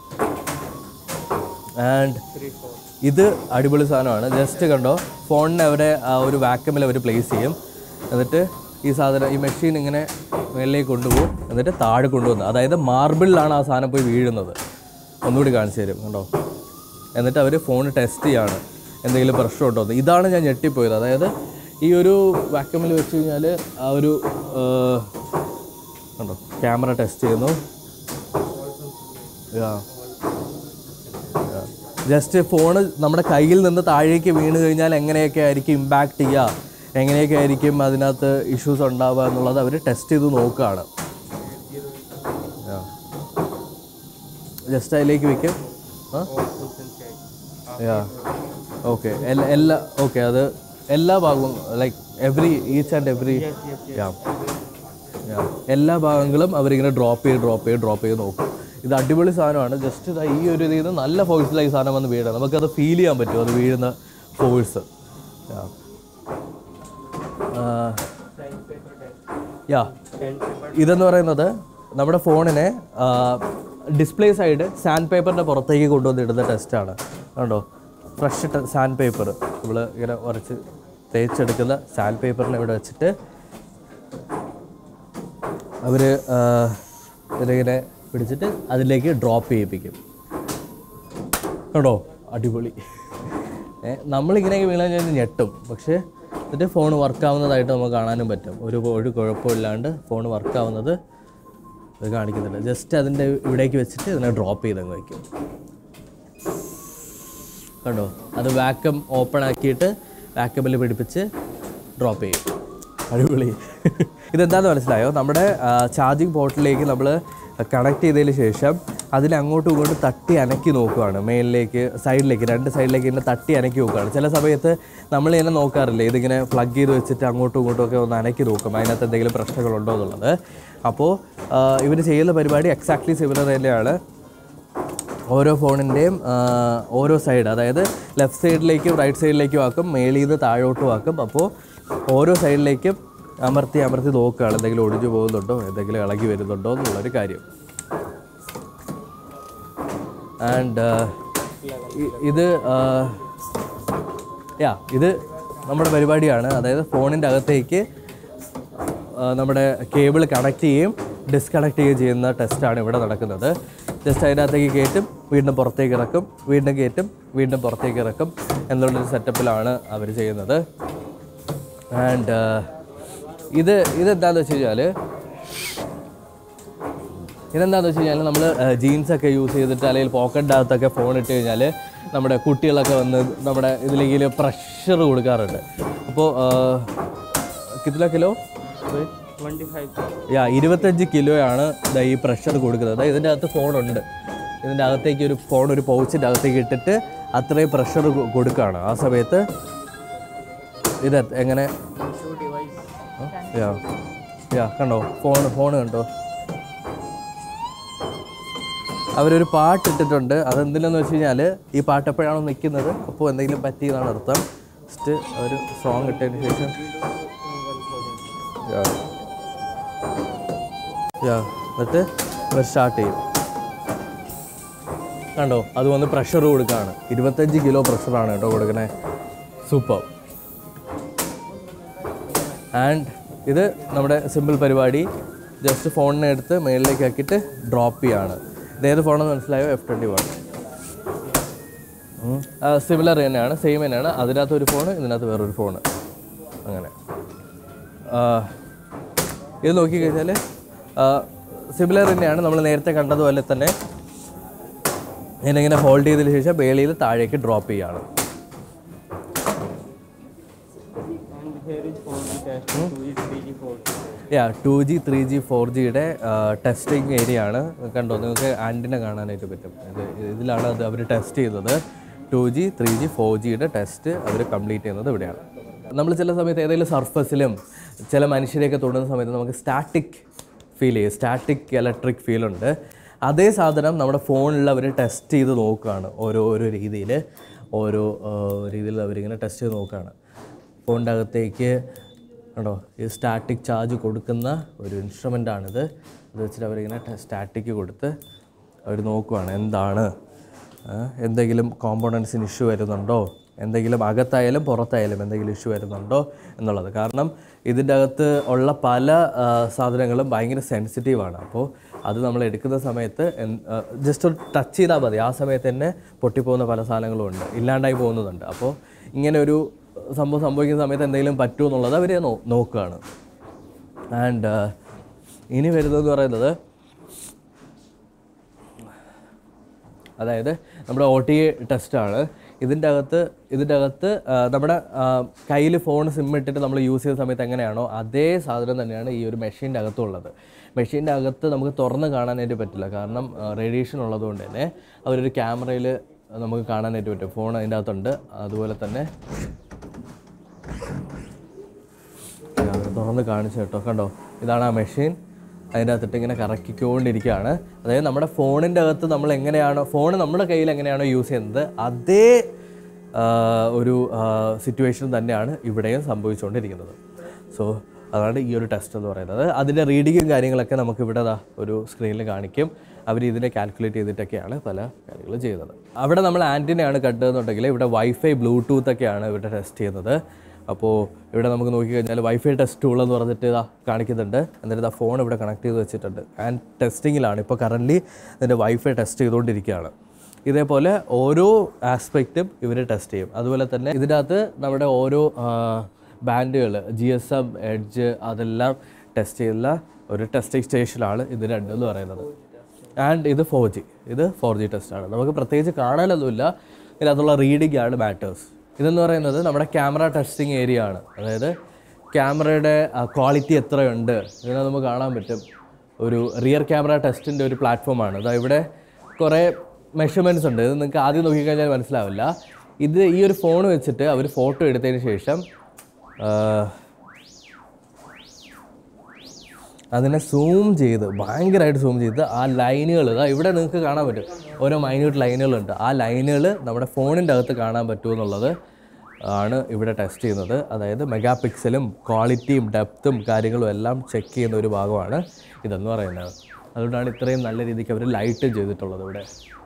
ആൻഡ് ഇത് അടിപൊളി സാധനമാണ് ജസ്റ്റ് കണ്ടോ ഫോണിനെ അവരെ ആ ഒരു വാക്യൂമിൽ അവർ പ്ലേസ് ചെയ്യും എന്നിട്ട് ഈ സാധനം ഈ മെഷീൻ ഇങ്ങനെ മേളിലേക്ക് കൊണ്ടുപോകും എന്നിട്ട് താഴെ കൊണ്ടുവന്ന് അതായത് മാർബിളിലാണ് ആ സാധനം പോയി വീഴുന്നത് ഒന്നുകൂടി കാണിച്ചു തരും കണ്ടോ എന്നിട്ട് അവർ ഫോൺ ടെസ്റ്റ് ചെയ്യാണ് എന്തെങ്കിലും പ്രശ്നമുണ്ടോ എന്ന് ഇതാണ് ഞാൻ ഞെട്ടിപ്പോയത് അതായത് ഈ ഒരു വാക്യൂമിൽ വെച്ച് കഴിഞ്ഞാൽ ആ ഒരു ആ, കണ്ടോ ക്യാമറ ടെസ്റ്റ് ചെയ്യുന്നു Yeah. ജസ്റ്റ് ഫോണ് നമ്മുടെ കയ്യിൽ നിന്ന് താഴേക്ക് വീണ് കഴിഞ്ഞാൽ എങ്ങനെയൊക്കെ ആയിരിക്കും ഇമ്പാക്റ്റ് ചെയ്യുക എങ്ങനെയൊക്കെ ആയിരിക്കും അതിനകത്ത് ഇഷ്യൂസ് ഉണ്ടാവുക എന്നുള്ളത് അവർ ടെസ്റ്റ് ചെയ്ത് നോക്കുകയാണ് ജസ്റ്റ് അതിലേക്ക് വെക്കും ആ All tools inside. Yeah okay എല്ലാ ഓക്കെ അത് എല്ലാ ഭാഗവും like every each and every Yes, yes, yes. Yeah yeah എല്ലാ ഭാഗങ്ങളും അവരിങ്ങനെ ഡ്രോപ്പ് ചെയ്ത് ഡ്രോപ്പ് ചെയ്ത് ഡ്രോപ്പ് ചെയ്ത് നോക്കും ഇത് അടിപൊളി സാധനമാണ് ജസ്റ്റ് ഇതാ ഈ ഒരു ഇതിൽ നിന്ന് നല്ല ഫോഴ്സിലായി ഈ സാധനം വന്ന് വീഴുക നമുക്കത് ഫീൽ ചെയ്യാൻ പറ്റും അത് വീഴുന്ന ഫോഴ്സ് യാ ഇതെന്ന് പറയുന്നത് നമ്മുടെ ഫോണിനെ ഡിസ്പ്ലേ സൈഡ് സാൻഡ് പേപ്പറിൻ്റെ പുറത്തേക്ക് കൊണ്ടുവന്ന് ഇടുന്ന ടെസ്റ്റാണ് കണ്ടോ ഫ്രഷ് സാൻഡ് പേപ്പർ നമ്മൾ ഇങ്ങനെ ഉരച്ച് തേച്ചെടുക്കുന്ന സാൻഡ് പേപ്പറിനെ ഇവിടെ വെച്ചിട്ട് അവർ ഇതിങ്ങനെ പിടിച്ചിട്ട് അതിലേക്ക് ഡ്രോപ്പ് ചെയ്യിപ്പിക്കും കേട്ടോ അടിപൊളി ഏ, നമ്മളിങ്ങനെയൊക്കെ വീണാൽ ഞാൻ ഞെട്ടും പക്ഷേ എന്നിട്ട് ഫോൺ വർക്കാവുന്നതായിട്ട് നമുക്ക് കാണാനും പറ്റും ഒരു ഒരു കുഴപ്പമില്ലാണ്ട് ഫോൺ വർക്കാവുന്നത് ഇത് കാണിക്കുന്നുണ്ട് ജസ്റ്റ് അതിൻ്റെ ഇവിടേക്ക് വെച്ചിട്ട് ഇതിനെ ഡ്രോപ്പ് ചെയ്തങ്ങ് വയ്ക്കും കണ്ടോ അത് വാക്കം ഓപ്പൺ ആക്കിയിട്ട് വാക്കമിൽ പിടിപ്പിച്ച് ഡ്രോപ്പ് ചെയ്യും അടിപൊളി ഇതെന്താന്ന് മനസ്സിലായോ നമ്മുടെ ചാർജിങ് പോർട്ടിലേക്ക് നമ്മൾ കണക്ട് ചെയ്തതിന് ശേഷം അതിനെ അങ്ങോട്ടും ഇങ്ങോട്ടും തട്ടി അനക്കി നോക്കുകയാണ് മേലിലേക്ക് സൈഡിലേക്ക് രണ്ട് സൈഡിലേക്ക് ഇങ്ങനെ തട്ടി അനക്കി നോക്കുകയാണ് ചില സമയത്ത് നമ്മൾ ഇങ്ങനെ നോക്കാറില്ലേ ഇതിങ്ങനെ പ്ലഗ് ചെയ്ത് വെച്ചിട്ട് അങ്ങോട്ടും ഇങ്ങോട്ടും ഒക്കെ ഒന്ന് അനക്കി നോക്കും അതിനകത്ത് എന്തെങ്കിലും പ്രശ്നങ്ങളുണ്ടോ എന്നുള്ളത് അപ്പോൾ ഇവർ ചെയ്യുന്ന പരിപാടി എക്സാക്ട്ലി സിമിലർ തന്നെയാണ് ഓരോ ഫോണിൻ്റെയും ഓരോ സൈഡ് അതായത് ലെഫ്റ്റ് സൈഡിലേക്കും റൈറ്റ് സൈഡിലേക്കും ആക്കും മേളിൽ നിന്ന് താഴോട്ടും ആക്കും അപ്പോൾ ഓരോ സൈഡിലേക്കും അമർത്തി അമർത്തി നോക്കുകയാണ് എന്തെങ്കിലും ഒടിഞ്ഞു പോകുന്നുണ്ടോ എന്തെങ്കിലും ഇളകി വരുന്നുണ്ടോ എന്നുള്ളൊരു കാര്യം ആൻഡ് ഇത് യാ ഇത് നമ്മുടെ പരിപാടിയാണ് അതായത് ഫോണിൻ്റെ അകത്തേക്ക് ആ, നമ്മുടെ കേബിൾ കണക്ട് ചെയ്യുകയും ഡിസ്കണക്ട് ചെയ്യുകയും ചെയ്യുന്ന ടെസ്റ്റാണ് ഇവിടെ നടക്കുന്നത് ജസ്റ്റ് അതിനകത്തേക്ക് കയറ്റും വീണ്ടും പുറത്തേക്ക് ഇറക്കും വീണ്ടും കയറ്റും വീണ്ടും പുറത്തേക്ക് ഇറക്കും എന്നുള്ളൊരു സെറ്റപ്പിലാണ് അവർ ചെയ്യുന്നത് ആൻഡ് ഇത് ഇതെന്താണെന്ന് വെച്ച് കഴിഞ്ഞാൽ ഇതെന്താണെന്ന് വെച്ച് കഴിഞ്ഞാൽ നമ്മൾ ജീൻസൊക്കെ യൂസ് ചെയ്തിട്ട് അല്ലെങ്കിൽ പോക്കറ്റിൻ്റെ അകത്തൊക്കെ ഫോൺ ഇട്ട് കഴിഞ്ഞാൽ നമ്മുടെ കുട്ടികളൊക്കെ വന്ന് നമ്മുടെ ഇതിലേക്ക് പ്രഷർ കൊടുക്കാറുണ്ട് അപ്പോൾ കിത്തില കിലോ Twenty-five. യാ ഇരുപത്തഞ്ച് കിലോയാണ് ദാ ഈ പ്രഷർ കൊടുക്കുന്നത് അതായത് ഇതിൻ്റെ അകത്ത് ഫോണുണ്ട് ഇതിൻ്റെ അകത്തേക്ക് ഒരു ഫോൺ ഒരു പൗച്ചിൻ്റെ അകത്തേക്ക് ഇട്ടിട്ട് അത്രയും പ്രഷർ കൊടുക്കുകയാണ് ആ സമയത്ത് ഇത് എങ്ങനെ Show device. യാ യാ കണ്ടോ ഫോൺ ഫോൺ കണ്ടോ അവരൊരു പാട്ട് ഇട്ടിട്ടുണ്ട് അതെന്തിനെന്ന് വെച്ച് കഴിഞ്ഞാൽ ഈ പാട്ട് എപ്പോഴാണോ നിൽക്കുന്നത് അപ്പോൾ എന്തെങ്കിലും പറ്റിയതാണ് അർത്ഥം ജസ്റ്റ് ഒരു സോങ് ഇട്ടതിന് ശേഷം യാ യാ എന്നിട്ട് സ്റ്റാർട്ട് ചെയ്യും കണ്ടോ അത് വന്ന് പ്രഷർ കൊടുക്കുകയാണ് ഇരുപത്തഞ്ച് കിലോ പ്രഷറാണ് കേട്ടോ കൊടുക്കണേ സൂപ്പർ ആൻഡ് ഇത് നമ്മുടെ സിമ്പിൾ പരിപാടി ജസ്റ്റ് ഫോണിനെ എടുത്ത് മുകളിലേക്ക് ആക്കിയിട്ട് ഡ്രോപ്പ് ചെയ്യാണ് ഇതേത് ഫോണെന്ന് മനസ്സിലായോ എഫ് ട്വൻറ്റി വൺ സിമിലർ തന്നെയാണ് സെയിം തന്നെയാണ് അതിനകത്ത് ഒരു ഫോണ് ഇതിനകത്ത് വേറൊരു ഫോണ് അങ്ങനെ ആ, ഇത് നോക്കിക്കഴിഞ്ഞാൽ സിമിലർ തന്നെയാണ് നമ്മൾ നേരത്തെ കണ്ടതുപോലെ തന്നെ ഇതിനിങ്ങനെ ഹോൾഡ് ചെയ്തതിന് ശേഷം വേളിയിൽ താഴേക്ക് ഡ്രോപ്പ് ചെയ്യാണ് And here is 4G test, 2G, 3G, 4G. Yeah two G three G four ജിയുടെ ടെസ്റ്റിംഗ് ഏരിയ ആണ് കണ്ടോ നിങ്ങൾക്ക് ആൻറ്റിന കാണാനായിട്ട് പറ്റും ഇത് ഇതിലാണ് അത് അവർ ടെസ്റ്റ് ചെയ്തത് two G three G four ജിയുടെ ടെസ്റ്റ് അവർ കംപ്ലീറ്റ് ചെയ്യുന്നത് ഇവിടെയാണ് നമ്മൾ ചില സമയത്ത് ഏതെങ്കിലും സർഫസിലും ചില മനുഷ്യരെയൊക്കെ തൊടുന്ന സമയത്ത് നമുക്ക് സ്റ്റാറ്റിക് ഫീൽ ചെയ്യും സ്റ്റാറ്റിക് ഇലക്ട്രിക് ഫീൽ ഉണ്ട് അതേ സാധനം നമ്മുടെ ഫോണിൽ അവർ ടെസ്റ്റ് ചെയ്ത് നോക്കുകയാണ് ഓരോ ഓരോ രീതിയിൽ ഓരോ രീതിയിൽ അവരിങ്ങനെ ടെസ്റ്റ് ചെയ്ത് നോക്കുകയാണ് ഫോണിൻ്റെ അകത്തേക്ക് കണ്ടോ ഈ സ്റ്റാറ്റിക് ചാർജ് കൊടുക്കുന്ന ഒരു ഇൻസ്ട്രുമെൻ്റാണിത് ഇത് വെച്ചിട്ട് അവരിങ്ങനെ സ്റ്റാറ്റിക് കൊടുത്ത് അവർ നോക്കുവാണ് എന്താണ് ആ, എന്തെങ്കിലും കോമ്പോണൻസിന് ഇഷ്യൂ വരുന്നുണ്ടോ എന്തെങ്കിലും അകത്തായാലും പുറത്തായാലും എന്തെങ്കിലും ഇഷ്യൂ വരുന്നുണ്ടോ എന്നുള്ളത് കാരണം ഇതിൻ്റെ അകത്ത് ഉള്ള പല ആ, സാധനങ്ങളും ഭയങ്കര സെൻസിറ്റീവാണ് അപ്പോൾ അത് നമ്മൾ എടുക്കുന്ന സമയത്ത് ജസ്റ്റ് ഒരു ടച്ച് ചെയ്താൽ മതി ആ സമയത്ത് തന്നെ പൊട്ടിപ്പോകുന്ന പല സാധനങ്ങളും ഉണ്ട് ഇല്ലാണ്ടായി പോകുന്നതുണ്ട് അപ്പോൾ ഇങ്ങനെ ഒരു സംഭവം സംഭവിക്കുന്ന സമയത്ത് എന്തെങ്കിലും പറ്റുമോ എന്നുള്ളത് അവർ നോക്കുകയാണ് ആൻഡ് ഇനി വരുന്നതെന്ന് പറയുന്നത് അതായത് നമ്മുടെ ഒ ടി എ ടെസ്റ്റാണ് ഇതിൻ്റെ അകത്ത് ഇതിൻ്റെ അകത്ത് ആ, നമ്മുടെ കയ്യിൽ ഫോൺ സിം ഇട്ടിട്ട് നമ്മൾ യൂസ് ചെയ്യുന്ന സമയത്ത് എങ്ങനെയാണോ അതേ സാധനം തന്നെയാണ് ഈ ഒരു മെഷീൻ്റെ അകത്തുള്ളത് മെഷീൻ്റെ അകത്ത് നമുക്ക് തുറന്ന് കാണാനായിട്ട് പറ്റില്ല കാരണം റേഡിയേഷൻ ഉള്ളതുകൊണ്ട് തന്നെ അവരൊരു ക്യാമറയിൽ നമുക്ക് കാണാനായിട്ട് പറ്റും ഫോൺ അതിൻ്റെ അകത്തുണ്ട് അതുപോലെ തന്നെ ഞാൻ തുറന്ന് കാണിച്ചു കേട്ടോ കണ്ടോ ഇതാണ് ആ മെഷീൻ അതിൻ്റെ അകത്തിട്ട് ഇങ്ങനെ കറക്കിക്കൊണ്ടിരിക്കുകയാണ് അതായത് നമ്മുടെ ഫോണിൻ്റെ അകത്ത് നമ്മൾ എങ്ങനെയാണോ ഫോൺ നമ്മുടെ കയ്യിൽ എങ്ങനെയാണോ യൂസ് ചെയ്യുന്നത് അതേ ആ, ഒരു സിറ്റുവേഷൻ തന്നെയാണ് ഇവിടെയും സംഭവിച്ചുകൊണ്ടിരിക്കുന്നത് സോ അതാണ് ഈ ഒരു ടെസ്റ്റ് എന്ന് പറയുന്നത് അതിൻ്റെ റീഡിങ്ങും കാര്യങ്ങളൊക്കെ നമുക്ക് ഇവിടെ ദാ ഒരു സ്ക്രീനിൽ കാണിക്കും അവർ ഇതിനെ കാൽക്കുലേറ്റ് ചെയ്തിട്ടൊക്കെയാണ് പല കാര്യങ്ങളും ചെയ്യുന്നത് അവിടെ നമ്മൾ ആൻറ്റിനെയാണ് കണ്ടതെന്നുണ്ടെങ്കിൽ ഇവിടെ വൈഫൈ ബ്ലൂടൂത്ത് ഒക്കെയാണ് ഇവിടെ ടെസ്റ്റ് ചെയ്യുന്നത് അപ്പോൾ ഇവിടെ നമുക്ക് നോക്കിക്കഴിഞ്ഞാൽ വൈഫൈ ടെസ്റ്റ് ടൂൾ എന്ന് പറഞ്ഞിട്ട് ഇതാ കാണിക്കുന്നുണ്ട് എന്നിട്ട് ആ ഫോൺ ഇവിടെ കണക്ട് ചെയ്ത് വെച്ചിട്ടുണ്ട് ആൻഡ് ടെസ്റ്റിങ്ങിലാണ് ഇപ്പോൾ കറൻ്റ്ലി ഇതിൻ്റെ വൈഫൈ ടെസ്റ്റ് ചെയ്തുകൊണ്ടിരിക്കുകയാണ് ഇതേപോലെ ഓരോ ആസ്പെക്റ്റും ഇവർ ടെസ്റ്റ് ചെയ്യും അതുപോലെ തന്നെ ഇതിൻ്റെ അകത്ത് നമ്മുടെ ഓരോ ബാൻഡുകൾ ജി എസ് എം എഡ്ജ് അതെല്ലാം ടെസ്റ്റ് ചെയ്യുന്ന ഒരു ടെസ്റ്റിംഗ് സ്റ്റേഷനാണ് ഇത് രണ്ടെന്ന് പറയുന്നത് ആൻഡ് ഇത് ഫോർ ജി ഇത് ഫോർ ജി ടെസ്റ്റാണ് നമുക്ക് പ്രത്യേകിച്ച് കാണാനൊന്നുമില്ല ഇതിനകത്തുള്ള റീഡിംഗ് ആണ് മാറ്റേഴ്സ് ഇതെന്ന് പറയുന്നത് നമ്മുടെ ക്യാമറ ടെസ്റ്റിംഗ് ഏരിയ ആണ് അതായത് ക്യാമറയുടെ ക്വാളിറ്റി എത്രയുണ്ട് ഇതിനെ നമുക്ക് കാണാൻ പറ്റും ഒരു റിയർ ക്യാമറ ടെസ്റ്റിൻ്റെ ഒരു പ്ലാറ്റ്ഫോമാണ് അതായത് ഇവിടെ കുറേ മെഷർമെൻറ്റ്സ് ഉണ്ട് ഇത് നിങ്ങൾക്ക് ആദ്യം നോക്കിക്കഴിഞ്ഞാൽ മനസ്സിലാവില്ല ഇത് ഈ ഒരു ഫോൺ വെച്ചിട്ട് അവർ ഫോട്ടോ എടുത്തതിന് ശേഷം ആ, അതിനെ സൂം ചെയ്ത് ഭയങ്കരമായിട്ട് സൂം ചെയ്ത് ആ ലൈനുകൾ ഇതാ ഇവിടെ നിങ്ങൾക്ക് കാണാൻ പറ്റും ഓരോ മൈന്യൂട്ട് ലൈനുകളുണ്ട് ആ ലൈനുകൾ നമ്മുടെ ഫോണിൻ്റെ അകത്ത് കാണാൻ പറ്റുമെന്നുള്ളത് ആണ് ഇവിടെ ടെസ്റ്റ് ചെയ്യുന്നത് അതായത് മെഗാ പിക്സലും ക്വാളിറ്റിയും ഡെപ്തും കാര്യങ്ങളും എല്ലാം ചെക്ക് ചെയ്യുന്ന ഒരു ഭാഗമാണ് ഇതെന്ന് പറയുന്നത് അതുകൊണ്ടാണ് ഇത്രയും നല്ല രീതിക്ക് അവർ ലൈറ്റ് ചെയ്തിട്ടുള്ളത് ഇവിടെ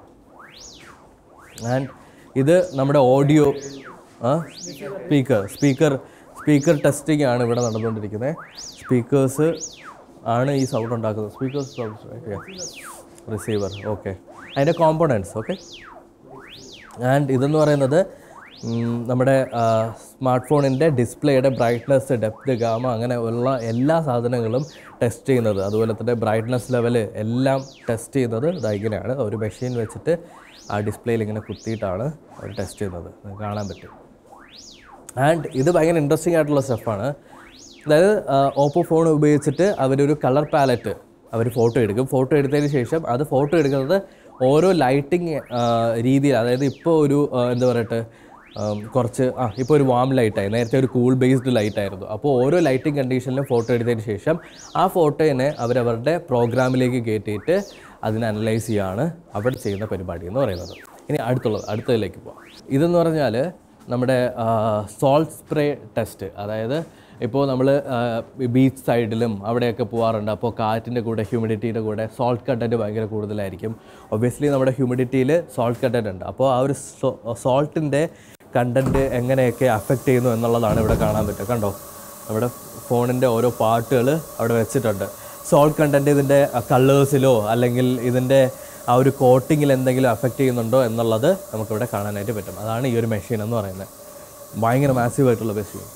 ആൻഡ് ഇത് നമ്മുടെ ഓഡിയോ ആ സ്പീക്കർ സ്പീക്കർ സ്പീക്കർ ടെസ്റ്റിംഗ് ആണ് ഇവിടെ നടന്നുകൊണ്ടിരിക്കുന്നത് സ്പീക്കേഴ്സ് ആണ് ഈ സൗണ്ട് ഉണ്ടാക്കുന്നത് സ്പീക്കേഴ്സ് റിസീവർ ഓക്കെ അതിൻ്റെ കോമ്പോണൻസ് ഓക്കെ ആൻഡ് ഇതെന്ന് പറയുന്നത് ഉം, നമ്മുടെ സ്മാർട്ട് ഫോണിൻ്റെ ഡിസ്പ്ലേയുടെ ബ്രൈറ്റ്നസ് ഡെപ്ത് ഗാമ അങ്ങനെ ഉള്ള എല്ലാ സാധനങ്ങളും ടെസ്റ്റ് ചെയ്യുന്നത് അതുപോലെ തന്നെ ബ്രൈറ്റ്നസ് ലെവൽ എല്ലാം ടെസ്റ്റ് ചെയ്യുന്നത് ഇതാ ഇങ്ങനെയാണ് ഒരു മെഷീൻ വെച്ചിട്ട് ആ ഡിസ്പ്ലേയിൽ ഇങ്ങനെ കുത്തിയിട്ടാണ് അവർ ടെസ്റ്റ് ചെയ്യുന്നത് നിങ്ങൾക്ക് കാണാൻ പറ്റും ആൻഡ് ഇത് ഭയങ്കര ഇൻട്രസ്റ്റിംഗ് ആയിട്ടുള്ള സ്റ്റെപ്പാണ് അതായത് ഓപ്പോ ഫോൺ ഉപയോഗിച്ചിട്ട് അവരൊരു കളർ പാലറ്റ് അവർ ഫോട്ടോ എടുക്കും ഫോട്ടോ എടുത്തതിന് ശേഷം അത് ഫോട്ടോ എടുക്കുന്നത് ഓരോ ലൈറ്റിംഗ് രീതിയിൽ അതായത് ഇപ്പോൾ ഒരു ആ, എന്താ പറയട്ടെ ആം, കുറച്ച് ആ ഇപ്പോൾ ഒരു വാം ലൈറ്റായി നേരത്തെ ഒരു കൂൾ ബേസ്ഡ് ലൈറ്റ് ആയിരുന്നു അപ്പോൾ ഓരോ ലൈറ്റിംഗ് കണ്ടീഷനിലും ഫോട്ടോ എടുത്തതിന് ശേഷം ആ ഫോട്ടോയെ അവരവരുടെ പ്രോഗ്രാമിലേക്ക് കയറ്റിയിട്ട് അതിനെ അനലൈസ് ചെയ്യാണ് അവിടെ ചെയ്യുന്ന പരിപാടി എന്ന് പറയുന്നത് ഇനി അടുത്തുള്ളത് അടുത്തതിലേക്ക് പോവാം ഇതെന്ന് പറഞ്ഞാൽ നമ്മുടെ സോൾട്ട് സ്പ്രേ ടെസ്റ്റ് അതായത് ഇപ്പോൾ നമ്മൾ ബീച്ച് സൈഡിലും അവിടെയൊക്കെ പോകാറുണ്ട് അപ്പോൾ കാറ്റിൻ്റെ കൂടെ ഹ്യൂമിഡിറ്റിയുടെ കൂടെ സോൾട്ട് കണ്ടൻറ്റ് ഭയങ്കര കൂടുതലായിരിക്കും ഒബ്വിയസ്ലി നമ്മുടെ ഹ്യൂമിഡിറ്റിയിൽ സോൾട്ട് കണ്ടൻറ്റ് ഉണ്ട് അപ്പോൾ ആ ഒരു സോൾട്ടിൻ്റെ കണ്ടൻറ്റ് എങ്ങനെയൊക്കെ അഫക്റ്റ് ചെയ്യുന്നു എന്നുള്ളതാണ് ഇവിടെ കാണാൻ പറ്റുക കണ്ടോ നമ്മുടെ ഫോണിൻ്റെ ഓരോ പാർട്ടുകൾ അവിടെ വെച്ചിട്ടുണ്ട് സോൾട്ട് കണ്ടൻറ്റ് ഇതിൻ്റെ കളേഴ്സിലോ അല്ലെങ്കിൽ ഇതിൻ്റെ ആ ഒരു കോട്ടിങ്ങിൽ എന്തെങ്കിലും അഫക്റ്റ് ചെയ്യുന്നുണ്ടോ എന്നുള്ളത് നമുക്കിവിടെ കാണാനായിട്ട് പറ്റും അതാണ് ഈ ഒരു മെഷീൻ എന്ന് പറയുന്നത് ഭയങ്കര മാസീവ് ആയിട്ടുള്ള മെഷീൻ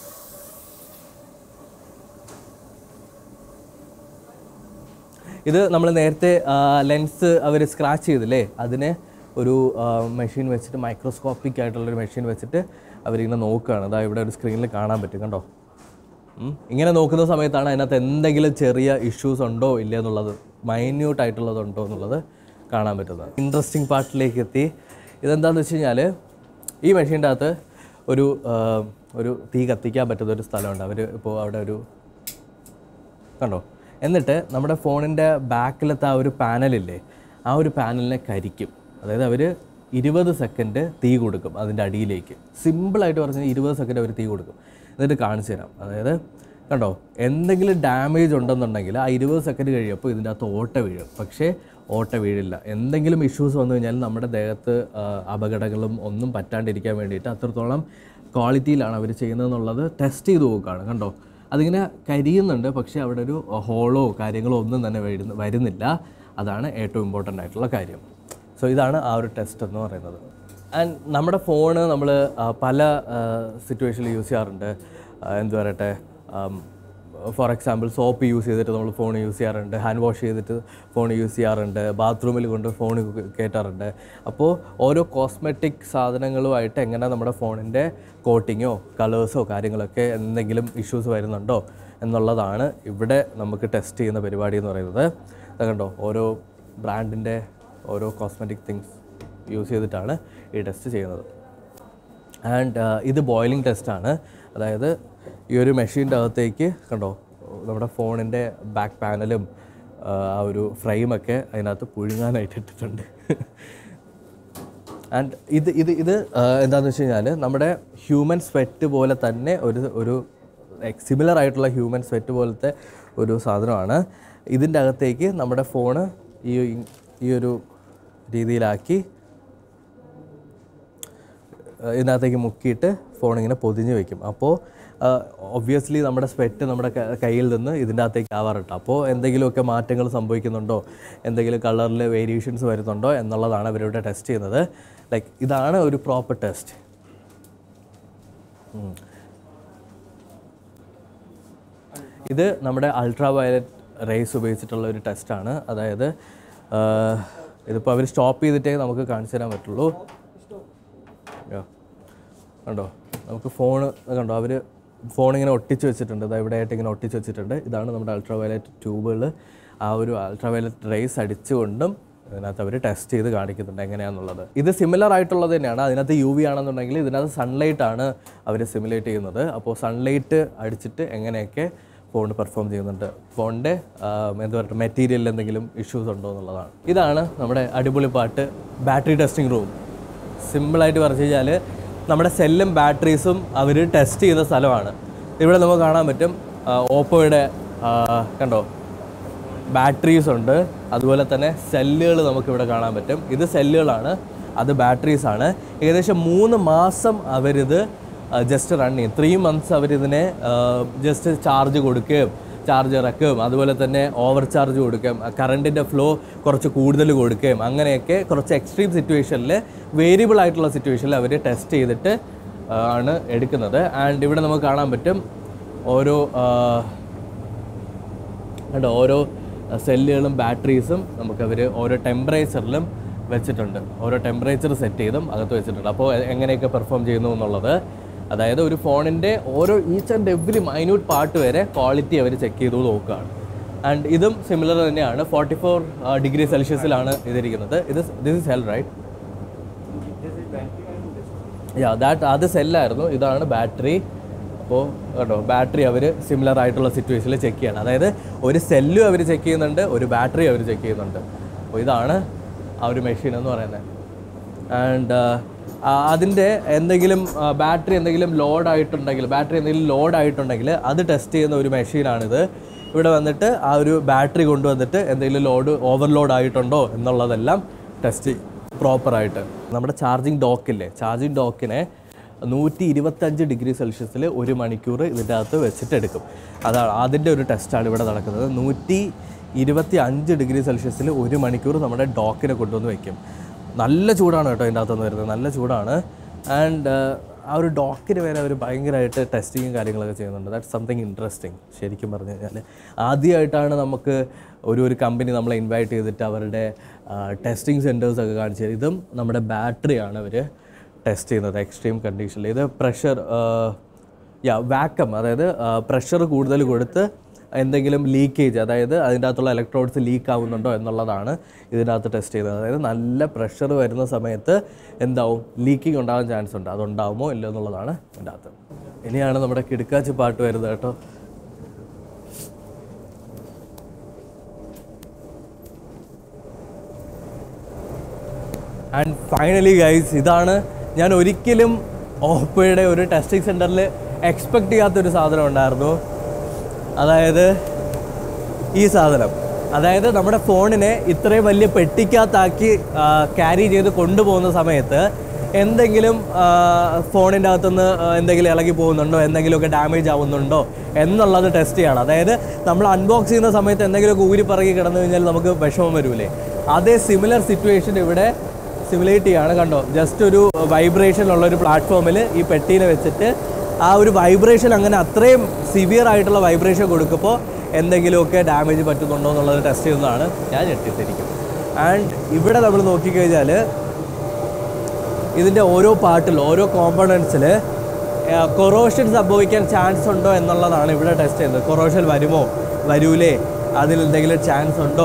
ഇത് നമ്മൾ നേരത്തെ ലെൻസ് അവർ സ്ക്രാച്ച് ചെയ്തില്ലേ അതിനെ ഒരു മെഷീൻ വെച്ചിട്ട് മൈക്രോസ്കോപ്പിക് ആയിട്ടുള്ളൊരു മെഷീൻ വെച്ചിട്ട് അവരിങ്ങനെ നോക്കുകയാണ് അതാ ഇവിടെ ഒരു സ്ക്രീനിൽ കാണാൻ പറ്റും കണ്ടോ ഉം. ഇങ്ങനെ നോക്കുന്ന സമയത്താണ് അതിനകത്ത് എന്തെങ്കിലും ചെറിയ ഇഷ്യൂസ് ഉണ്ടോ ഇല്ല എന്നുള്ളത് മൈന്യൂട്ട് ആയിട്ടുള്ളതുണ്ടോ എന്നുള്ളത് കാണാൻ പറ്റുന്നത് ഇൻട്രസ്റ്റിംഗ് പാർട്ടിലേക്ക് എത്തി ഇതെന്താണെന്ന് വെച്ച് കഴിഞ്ഞാൽ ഈ മെഷീൻ്റെ അകത്ത് ഒരു ആ, ഒരു തീ കത്തിക്കാൻ പറ്റുന്ന ഒരു സ്ഥലമുണ്ട് അവർ ഇപ്പോൾ അവിടെ ഒരു കണ്ടോ എന്നിട്ട് നമ്മുടെ ഫോണിൻ്റെ ബാക്കിലത്തെ ആ ഒരു പാനലില്ലേ ആ ഒരു പാനലിനെ കരിക്കും അതായത് അവർ ഇരുപത് സെക്കൻഡ് തീ കൊടുക്കും അതിൻ്റെ അടിയിലേക്ക് സിമ്പിളായിട്ട് പറഞ്ഞാൽ ഇരുപത് സെക്കൻഡ് അവർ തീ കൊടുക്കും എന്നിട്ട് കാണിച്ചു തരാം അതായത് കണ്ടോ എന്തെങ്കിലും ഡാമേജ് ഉണ്ടെന്നുണ്ടെങ്കിൽ ആ ഇരുപത് സെക്കൻഡ് കഴിയുമ്പോൾ ഇതിൻ്റെ അകത്ത് ഓട്ട വീഴും പക്ഷേ ഓട്ട വീഴില്ല എന്തെങ്കിലും ഇഷ്യൂസ് വന്നു കഴിഞ്ഞാൽ നമ്മുടെ ദേഹത്ത് ആ, അപകടങ്ങളും ഒന്നും പറ്റാണ്ടിരിക്കാൻ വേണ്ടിയിട്ട് അത്രത്തോളം ക്വാളിറ്റിയിലാണ് അവർ ചെയ്യുന്നതെന്നുള്ളത് ടെസ്റ്റ് ചെയ്ത് നോക്കുകയാണ് കണ്ടോ അതിങ്ങനെ കരിയുന്നുണ്ട് പക്ഷേ അവിടെ ഒരു ഹോളോ കാര്യങ്ങളോ ഒന്നും തന്നെ വരുന്ന വരുന്നില്ല അതാണ് ഏറ്റവും ഇമ്പോർട്ടൻ്റ് ആയിട്ടുള്ള കാര്യം സോ ഇതാണ് ആ ഒരു ടെസ്റ്റ് എന്ന് പറയുന്നത് ആൻഡ് നമ്മുടെ ഫോണ് നമ്മൾ പല സിറ്റുവേഷനിൽ യൂസ് ചെയ്യാറുണ്ട് ആ, എന്ത് പറയട്ടെ um, for example soap use ചെയ്തിട്ട് നമ്മൾ ഫോൺ യൂസ് ചെയ്യാറുണ്ട് ഹാൻഡ് വാഷ് ചെയ്തിട്ട് ഫോൺ യൂസ് ചെയ്യാറുണ്ട് ബാത്റൂമിൽ കൊണ്ട് ഫോൺ കയറ്റാറുണ്ട് അപ്പോൾ ഓരോ കോസ്മെറ്റിക് സാധനങ്ങളുമായിട്ട് എങ്ങനെ നമ്മുടെ ഫോണിൻ്റെ കോട്ടിങ്ങോ കളേഴ്സോ കാര്യങ്ങളൊക്കെ എന്തെങ്കിലും ഇഷ്യൂസ് വരുന്നുണ്ടോ എന്നുള്ളതാണ് ഇവിടെ നമുക്ക് ടെസ്റ്റ് ചെയ്യുന്ന പരിപാടി എന്ന് പറയുന്നത് ഇത് കണ്ടോ ഓരോ ബ്രാൻഡിൻ്റെ ഓരോ കോസ്മെറ്റിക് തിങ്സ് യൂസ് ചെയ്തിട്ടാണ് ഈ ടെസ്റ്റ് ചെയ്യുന്നത് ആൻഡ് ഇത് ബോയിലിംഗ് ടെസ്റ്റാണ് അതായത് ഈ ഒരു മെഷീൻ്റെ അകത്തേക്ക് കണ്ടോ നമ്മുടെ ഫോണിൻ്റെ ബാക്ക് പാനലും ആ ഒരു ഫ്രെയിമൊക്കെ അതിനകത്ത് പുഴുങ്ങാനായിട്ട് ഇട്ടിട്ടുണ്ട് ആൻഡ് ഇത് ഇത് ഇത് ആ, എന്താണെന്ന് വെച്ച് കഴിഞ്ഞാൽ നമ്മുടെ ഹ്യൂമൻ സ്വെറ്റ് പോലെ തന്നെ ഒരു ഒരു സിമിലർ ആയിട്ടുള്ള ഹ്യൂമൻ സ്വെറ്റ് പോലത്തെ ഒരു സാധനമാണ് ഇതിൻ്റെ അകത്തേക്ക് നമ്മുടെ ഫോണ് ഈ ഈ ഒരു രീതിയിലാക്കി ഏഹ് ഇതിനകത്തേക്ക് മുക്കിയിട്ട് ഫോൺ ഇങ്ങനെ പൊതിഞ്ഞ് വെക്കും അപ്പോൾ ഒബ്വിയസ്ലി നമ്മുടെ സ്വെറ്റ് നമ്മുടെ ക- കയ്യിൽ നിന്ന് ഇതിൻ്റെ അകത്തേക്ക് ആവാറുണ്ട് അപ്പോൾ എന്തെങ്കിലുമൊക്കെ മാറ്റങ്ങൾ സംഭവിക്കുന്നുണ്ടോ എന്തെങ്കിലും കളറിൽ വേരിയേഷൻസ് വരുന്നുണ്ടോ എന്നുള്ളതാണ് അവരിവിടെ ടെസ്റ്റ് ചെയ്യുന്നത് ലൈക്ക് ഇതാണ് ഒരു പ്രോപ്പർ ടെസ്റ്റ് ഇത് നമ്മുടെ അൾട്രാ വയലറ്റ് റേസ് ഉപയോഗിച്ചിട്ടുള്ള ഒരു ടെസ്റ്റാണ് അതായത് ആഹ്, ഇതിപ്പോൾ അവർ സ്റ്റോപ്പ് ചെയ്തിട്ടേ നമുക്ക് കാണിച്ചു തരാൻ പറ്റുള്ളൂ യാ. കണ്ടോ നമുക്ക് ഫോൺ കണ്ടോ അവർ ഫോൺ ഇങ്ങനെ ഒട്ടിച്ച് വെച്ചിട്ടുണ്ട് ഇതാ ഇവിടെ ആയിട്ട് ഇങ്ങനെ ഒട്ടിച്ച് വെച്ചിട്ടുണ്ട് ഇതാണ് നമ്മുടെ അൾട്രാ വയലറ്റ് ട്യൂബുകൾ ആ ഒരു അൾട്രാ വയലറ്റ് റേസ് അടിച്ചുകൊണ്ടും ഇതിനകത്ത് അവർ ടെസ്റ്റ് ചെയ്ത് കാണിക്കുന്നുണ്ട് എങ്ങനെയാണെന്നുള്ളത് ഇത് സിമിലർ ആയിട്ടുള്ളത് തന്നെയാണ് അതിനകത്ത് യു വി ആണെന്നുണ്ടെങ്കിൽ ഇതിനകത്ത് സൺലൈറ്റ് ആണ് അവർ സിമുലേറ്റ് ചെയ്യുന്നത് അപ്പോൾ സൺലൈറ്റ് അടിച്ചിട്ട് എങ്ങനെയൊക്കെ ഫോൺ പെർഫോം ചെയ്യുന്നുണ്ട് ഫോണിൻ്റെ എന്താ പറയുക മെറ്റീരിയലിൽ എന്തെങ്കിലും ഇഷ്യൂസ് ഉണ്ടോ എന്നുള്ളതാണ് ഇതാണ് നമ്മുടെ അടിപൊളി പാട്ട് ബാറ്ററി ടെസ്റ്റിംഗ് റൂം സിമ്പിളായിട്ട് പറഞ്ഞു കഴിഞ്ഞാൽ നമ്മുടെ സെല്ലും ബാറ്ററീസും അവർ ടെസ്റ്റ് ചെയ്ത സ്ഥലമാണ് ഇവിടെ നമുക്ക് കാണാൻ പറ്റും ആ, ഓപ്പോയുടെ ആ, കണ്ടോ ബാറ്ററീസ് ഉണ്ട് അതുപോലെ തന്നെ സെല്ലുകൾ നമുക്കിവിടെ കാണാൻ പറ്റും ഇത് സെല്ലുകളാണ് അത് ബാറ്ററീസ് ആണ് ഏകദേശം മൂന്ന് മാസം അവരിത് ജസ്റ്റ് റൺ ചെയ്യും ത്രീ മന്ത്സ് അവരിതിനെ ജസ്റ്റ് ചാർജ് കൊടുക്കുകയും ചാർജ് ഇറക്കുകയും അതുപോലെ തന്നെ ഓവർ ചാർജ് കൊടുക്കുകയും കറണ്ടിൻ്റെ ഫ്ലോ കുറച്ച് കൂടുതൽ കൊടുക്കുകയും അങ്ങനെയൊക്കെ കുറച്ച് എക്സ്ട്രീം സിറ്റുവേഷനിൽ വേരിയബിൾ ആയിട്ടുള്ള സിറ്റുവേഷനിൽ അവർ ടെസ്റ്റ് ചെയ്തിട്ട് ആ, ആണ് എടുക്കുന്നത് ആൻഡ് ഇവിടെ നമുക്ക് കാണാൻ പറ്റും ഓരോ ആ, കണ്ടോ ഓരോ സെല്ലുകളും ബാറ്ററീസും നമുക്ക് അവർ ഓരോ ടെമ്പറേച്ചറിലും വെച്ചിട്ടുണ്ട് ഓരോ ടെമ്പറേച്ചർ സെറ്റ് ചെയ്തും അകത്ത് വെച്ചിട്ടുണ്ട് അപ്പോൾ എ- എങ്ങനെയൊക്കെ പെർഫോം ചെയ്യുന്നു എന്നുള്ളത് അതായത് ഒരു ഫോണിൻ്റെ ഓരോ each and every minute part വരെ ക്വാളിറ്റി അവർ ചെക്ക് ചെയ്തു നോക്കുകയാണ് ആൻഡ് ഇതും സിമിലർ തന്നെയാണ് ഫോർട്ടി ഫോർ ഡിഗ്രി സെൽഷ്യസിലാണ് ഇതിരിക്കുന്നത് ഇത് this is hell right yeah that അത് സെല്ലായിരുന്നു ഇതാണ് ബാറ്ററി അപ്പോൾ കേട്ടോ ബാറ്ററി അവർ സിമിലർ ആയിട്ടുള്ള സിറ്റുവേഷനിൽ ചെക്ക് ചെയ്യണം അതായത് ഒരു സെല്ലും അവർ ചെക്ക് ചെയ്യുന്നുണ്ട് ഒരു ബാറ്ററി അവർ ചെക്ക് ചെയ്യുന്നുണ്ട് അപ്പോൾ ഇതാണ് ആ ഒരു മെഷീൻ എന്ന് പറയുന്നത് ആൻഡ് അതിൻ്റെ എന്തെങ്കിലും ബാറ്ററി എന്തെങ്കിലും ലോഡ് ആയിട്ടുണ്ടെങ്കിൽ ബാറ്ററി എന്തെങ്കിലും ലോഡ് ആയിട്ടുണ്ടെങ്കിൽ അത് ടെസ്റ്റ് ചെയ്യുന്ന ഒരു മെഷീനാണിത് ഇവിടെ വന്നിട്ട് ആ ഒരു ബാറ്ററി കൊണ്ടുവന്നിട്ട് എന്തെങ്കിലും ലോഡ് ഓവർലോഡ് ആയിട്ടുണ്ടോ എന്നുള്ളതെല്ലാം ടെസ്റ്റ് പ്രോപ്പറായിട്ട് നമ്മുടെ ചാർജിങ് ഡോക്കില്ലേ ചാർജിങ് ഡോക്കിനെ നൂറ്റി ഇരുപത്തഞ്ച് ഡിഗ്രി സെൽഷ്യസിൽ ഒരു മണിക്കൂർ ഇതിൻ്റെ അകത്ത് വെച്ചിട്ട് എടുക്കും അതാണ് അതിൻ്റെ ഒരു ടെസ്റ്റാണ് ഇവിടെ നടക്കുന്നത് നൂറ്റി ഇരുപത്തി അഞ്ച് ഡിഗ്രി സെൽഷ്യസിൽ ഒരു മണിക്കൂർ നമ്മുടെ ഡോക്കിനെ കൊണ്ടുവന്ന് വെക്കും നല്ല ചൂടാണ് കേട്ടോ ഇതിൻ്റെ അകത്തുനിന്ന് വരുന്നത് നല്ല ചൂടാണ് ആൻഡ് ആ ഒരു ഡോക്കിന് വരെ അവർ ഭയങ്കരമായിട്ട് ടെസ്റ്റിങ്ങും കാര്യങ്ങളൊക്കെ ചെയ്യുന്നുണ്ട് ദാറ്റ് സംതിങ് ഇൻട്രസ്റ്റിംഗ് ശരിക്കും പറഞ്ഞു കഴിഞ്ഞാൽ ആദ്യമായിട്ടാണ് നമുക്ക് ഒരു ഒരു കമ്പനി നമ്മളെ ഇൻവൈറ്റ് ചെയ്തിട്ട് അവരുടെ ടെസ്റ്റിംഗ് സെൻറ്റേഴ്സ് ഒക്കെ കാണിച്ചു തരും. ഇതും നമ്മുടെ ബാറ്ററിയാണ് അവർ ടെസ്റ്റ് ചെയ്യുന്നത് എക്സ്ട്രീം കണ്ടീഷനിൽ ഇത് പ്രഷർ യാ വാക്കം അതായത് പ്രഷർ കൂടുതൽ കൊടുത്ത് എന്തെങ്കിലും ലീക്കേജ് അതായത് അതിൻ്റെ അകത്തുള്ള ഇലക്ട്രോഡ്സ് ലീക്ക് ആവുന്നുണ്ടോ എന്നുള്ളതാണ് ഇതിനകത്ത് ടെസ്റ്റ് ചെയ്യുന്നത് അതായത് നല്ല പ്രഷർ വരുന്ന സമയത്ത് എന്താവും ലീക്കിംഗ് ഉണ്ടാകാൻ ചാൻസ് ഉണ്ട് അതുണ്ടാവുമോ ഇല്ലയോ എന്നുള്ളതാണ് ഇതിൻ്റെ അകത്ത് ഇനിയാണ് നമ്മുടെ കിടുക്കാച്ചി പാട്ട് വരുന്നത് കേട്ടോ ആൻഡ് ഫൈനലി ഗൈസ് ഇതാണ് ഞാൻ ഒരിക്കലും ഓപ്പോയുടെ ഒരു ടെസ്റ്റിംഗ് സെൻറ്ററിൽ എക്സ്പെക്ട് ചെയ്യാത്തൊരു സാധനം ഉണ്ടായിരുന്നു അതായത് ഈ സാധനം അതായത് നമ്മുടെ ഫോണിനെ ഇത്രയും വലിയ പെട്ടിക്കകത്താക്കി ക്യാരി ചെയ്ത് കൊണ്ടുപോകുന്ന സമയത്ത് എന്തെങ്കിലും ഫോണിൻ്റെ അകത്തുനിന്ന് ആ, എന്തെങ്കിലും ഇളകി പോകുന്നുണ്ടോ എന്തെങ്കിലുമൊക്കെ ഡാമേജ് ആവുന്നുണ്ടോ എന്നുള്ളത് ടെസ്റ്റ് ചെയ്യണം അതായത് നമ്മൾ അൺബോക്സ് ചെയ്യുന്ന സമയത്ത് എന്തെങ്കിലുമൊക്കെ ഊരി പറക്കി കിടന്നു കഴിഞ്ഞാൽ നമുക്ക് വിഷമം വരൂലേ അതേ സിമിലർ സിറ്റുവേഷൻ ഇവിടെ സിമുലേറ്റ് ചെയ്യാണ് കണ്ടോ ജസ്റ്റ് ഒരു വൈബ്രേഷൻ ഉള്ള ഒരു പ്ലാറ്റ്ഫോമിൽ ഈ പെട്ടീനെ വെച്ചിട്ട് ആ ഒരു വൈബ്രേഷൻ അങ്ങനെ അത്രയും സിവിയർ ആയിട്ടുള്ള വൈബ്രേഷൻ കൊടുക്കുമ്പോൾ എന്തെങ്കിലുമൊക്കെ ഡാമേജ് പറ്റുന്നുണ്ടോ എന്നുള്ളത് ടെസ്റ്റ് ചെയ്യുന്നതാണ് ഞാൻ ഞെട്ടിത്തിരിക്കും ആൻഡ് ഇവിടെ നമ്മൾ നോക്കിക്കഴിഞ്ഞാൽ ഇതിൻ്റെ ഓരോ പാർട്ടിൽ ഓരോ കോമ്പണൻസിൽ കൊറോഷൻ സംഭവിക്കാൻ ചാൻസ് ഉണ്ടോ എന്നുള്ളതാണ് ഇവിടെ ടെസ്റ്റ് ചെയ്യുന്നത് കൊറോഷൻ വരുമോ വരൂലേ അതിൽ എന്തെങ്കിലും ചാൻസ് ഉണ്ടോ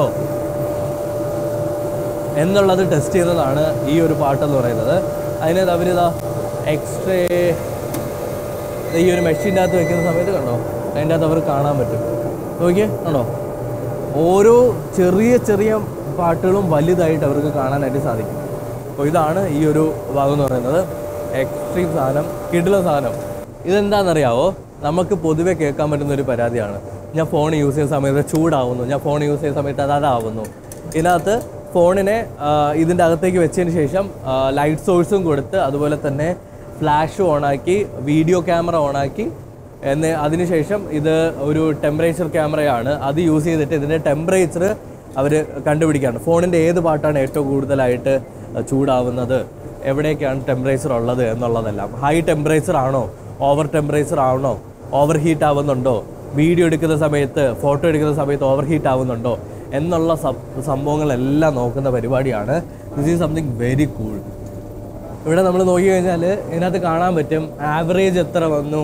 എന്നുള്ളത് ടെസ്റ്റ് ചെയ്യുന്നതാണ് ഈ ഒരു പാട്ട് എന്ന് പറയുന്നത് അതിനകത്ത് അവരിതാ എക്സ്ട്രേ ഈ ഒരു മെഷീൻ്റെ അകത്ത് വെക്കുന്ന സമയത്ത് കണ്ടോ അതിൻ്റെ അകത്ത് അവർ കാണാൻ പറ്റും നോക്കിയേ കണ്ടോ ഓരോ ചെറിയ ചെറിയ പാട്ടുകളും വലുതായിട്ട് അവർക്ക് കാണാനായിട്ട് സാധിക്കും അപ്പോൾ ഇതാണ് ഈ ഒരു ഭാഗം എന്ന് പറയുന്നത് എക്സ്ട്രീം സാധനം കിടില സാധനം ഇതെന്താണെന്നറിയാവോ നമുക്ക് പൊതുവെ കേൾക്കാൻ പറ്റുന്ന ഒരു പരാതിയാണ് ഞാൻ ഫോൺ യൂസ് ചെയ്യുന്ന സമയത്ത് ചൂടാവുന്നു ഞാൻ ഫോൺ യൂസ് ചെയ്യുന്ന സമയത്ത് അത് അതാവുന്നു ഇതിനകത്ത് ഫോണിനെ ആ, ഇതിൻ്റെ അകത്തേക്ക് വെച്ചതിന് ശേഷം ലൈറ്റ് സോഴ്സും കൊടുത്ത് അതുപോലെ തന്നെ ഫ്ലാഷ് ഓണാക്കി വീഡിയോ ക്യാമറ ഓണാക്കി എന്ന് അതിനുശേഷം ഇത് ഒരു ടെമ്പറേച്ചർ ക്യാമറയാണ് അത് യൂസ് ചെയ്തിട്ട് ഇതിൻ്റെ ടെമ്പറേച്ചർ അവർ കണ്ടുപിടിക്കുകയാണ് ഫോണിൻ്റെ ഏത് പാട്ടാണ് ഏറ്റവും കൂടുതലായിട്ട് ചൂടാവുന്നത് എവിടെയൊക്കെയാണ് ടെമ്പറേച്ചർ ഉള്ളത് എന്നുള്ളതെല്ലാം ഹൈ ടെമ്പറേച്ചർ ആണോ ഓവർ ടെമ്പറേച്ചർ ആണോ ഓവർ ഹീറ്റ് ആവുന്നുണ്ടോ വീഡിയോ എടുക്കുന്ന സമയത്ത് ഫോട്ടോ എടുക്കുന്ന സമയത്ത് ഓവർ ഹീറ്റ് ആവുന്നുണ്ടോ എന്നുള്ള സം- സംഭവങ്ങളെല്ലാം നോക്കുന്ന പരിപാടിയാണ് this is something very cool ഇവിടെ നമ്മൾ നോക്കി കഴിഞ്ഞാൽ ഇതിനകത്ത് കാണാൻ പറ്റും ആവറേജ് എത്ര വന്നു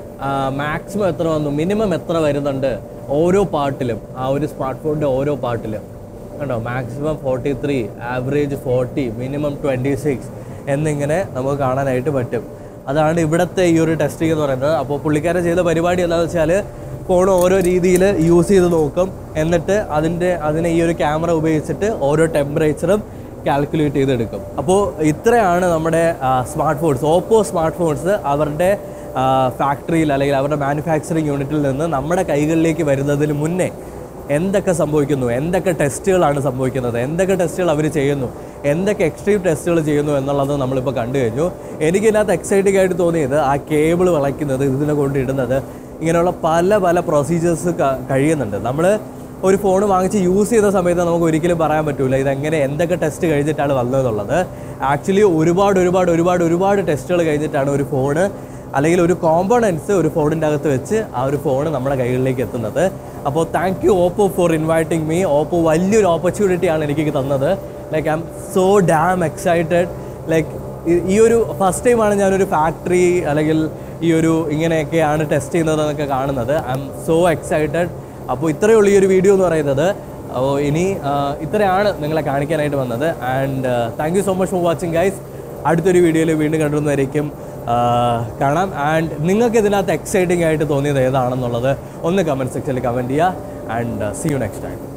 മാക്സിമം എത്ര വന്നു മിനിമം എത്ര വരുന്നുണ്ട് ഓരോ പാട്ടിലും ആ ഒരു സ്മാർട്ട് ഫോണിൻ്റെ ഓരോ പാട്ടിലും കണ്ടോ maximum forty three average forty minimum twenty six എന്നിങ്ങനെ നമുക്ക് കാണാനായിട്ട് പറ്റും അതാണ് ഇവിടുത്തെ ഈ ഒരു ടെസ്റ്റിംഗ് എന്ന് പറയുന്നത് അപ്പോൾ പുള്ളിക്കാരൻ ചെയ്ത പരിപാടി എന്താണെന്ന് വെച്ചാൽ ഫോൺ ഓരോ രീതിയിൽ യൂസ് ചെയ്ത് നോക്കും എന്നിട്ട് അതിൻ്റെ അതിനെ ഈ ഒരു ക്യാമറ ഉപയോഗിച്ചിട്ട് ഓരോ ടെമ്പറേച്ചറും കാൽക്കുലേറ്റ് ചെയ്തെടുക്കും അപ്പോൾ ഇത്രയാണ് നമ്മുടെ smart phones Oppo smart phones അവരുടെ ഫാക്ടറിയിൽ അല്ലെങ്കിൽ അവരുടെ മാനുഫാക്ചറിങ് യൂണിറ്റിൽ നിന്ന് നമ്മുടെ കൈകളിലേക്ക് വരുന്നതിന് മുന്നേ എന്തൊക്കെ സംഭവിക്കുന്നു എന്തൊക്കെ ടെസ്റ്റുകളാണ് സംഭവിക്കുന്നത് എന്തൊക്കെ ടെസ്റ്റുകൾ അവർ ചെയ്യുന്നു എന്തൊക്കെ എക്സ്ട്രീം ടെസ്റ്റുകൾ ചെയ്യുന്നു എന്നുള്ളത് നമ്മളിപ്പോൾ കണ്ടു കഴിഞ്ഞു എനിക്കിതിനകത്ത് എക്സൈറ്റിംഗ് ആയിട്ട് തോന്നിയത് ആ കേബിൾ വളയ്ക്കുന്നത് ഇതിനെ കൊണ്ട് ഇടുന്നത് ഇങ്ങനെയുള്ള പല പല പ്രൊസീജിയേഴ്സ് കഴിയുന്നുണ്ട് നമ്മൾ ഒരു ഫോൺ വാങ്ങിച്ച് യൂസ് ചെയ്ത സമയത്ത് നമുക്ക് ഒരിക്കലും പറയാൻ പറ്റില്ല ഇതെങ്ങനെ എന്തൊക്കെ ടെസ്റ്റ് കഴിഞ്ഞിട്ടാണ് വന്നതെന്നുള്ളത് ആക്ച്വലി ഒരുപാട് ഒരുപാട് ഒരുപാട് ഒരുപാട് ടെസ്റ്റുകൾ കഴിഞ്ഞിട്ടാണ് ഒരു ഫോണ് അല്ലെങ്കിൽ ഒരു കോമ്പോണൻസ് ഒരു ഫോണിൻ്റെ അകത്ത് വെച്ച് ആ ഒരു ഫോൺ നമ്മുടെ കൈകളിലേക്ക് എത്തുന്നത് അപ്പോൾ thank you Oppo for inviting me Oppo വലിയൊരു ഓപ്പർച്യൂണിറ്റിയാണ് എനിക്ക് തന്നത് like I'm so damn excited like ഈ ഒരു ഫസ്റ്റ് ടൈമാണ് ഞാനൊരു ഫാക്ടറി അല്ലെങ്കിൽ ഈ ഒരു ഇങ്ങനെയൊക്കെയാണ് ടെസ്റ്റ് ചെയ്യുന്നത് എന്നൊക്കെ കാണുന്നത് ഐ എം സോ എക്സൈറ്റഡ് അപ്പോൾ ഇത്രയേ ഉള്ളൂ ഈ ഒരു വീഡിയോ എന്ന് പറയുന്നത് അപ്പോൾ ഇനി ആ, ഇത്രയാണ് നിങ്ങളെ കാണിക്കാനായിട്ട് വന്നത് and thank you so much for watching guys അടുത്തൊരു വീഡിയോയിൽ വീണ്ടും കണ്ടുവന്നതായിരിക്കും ആ, കാണാം ആൻഡ് നിങ്ങൾക്ക് ഇതിനകത്ത് എക്സൈറ്റിംഗ് ആയിട്ട് തോന്നിയത് ഏതാണെന്നുള്ളത് ഒന്ന് കമൻറ്റ് സെക്ഷനിൽ കമൻറ്റ് ചെയ്യുക and see you next time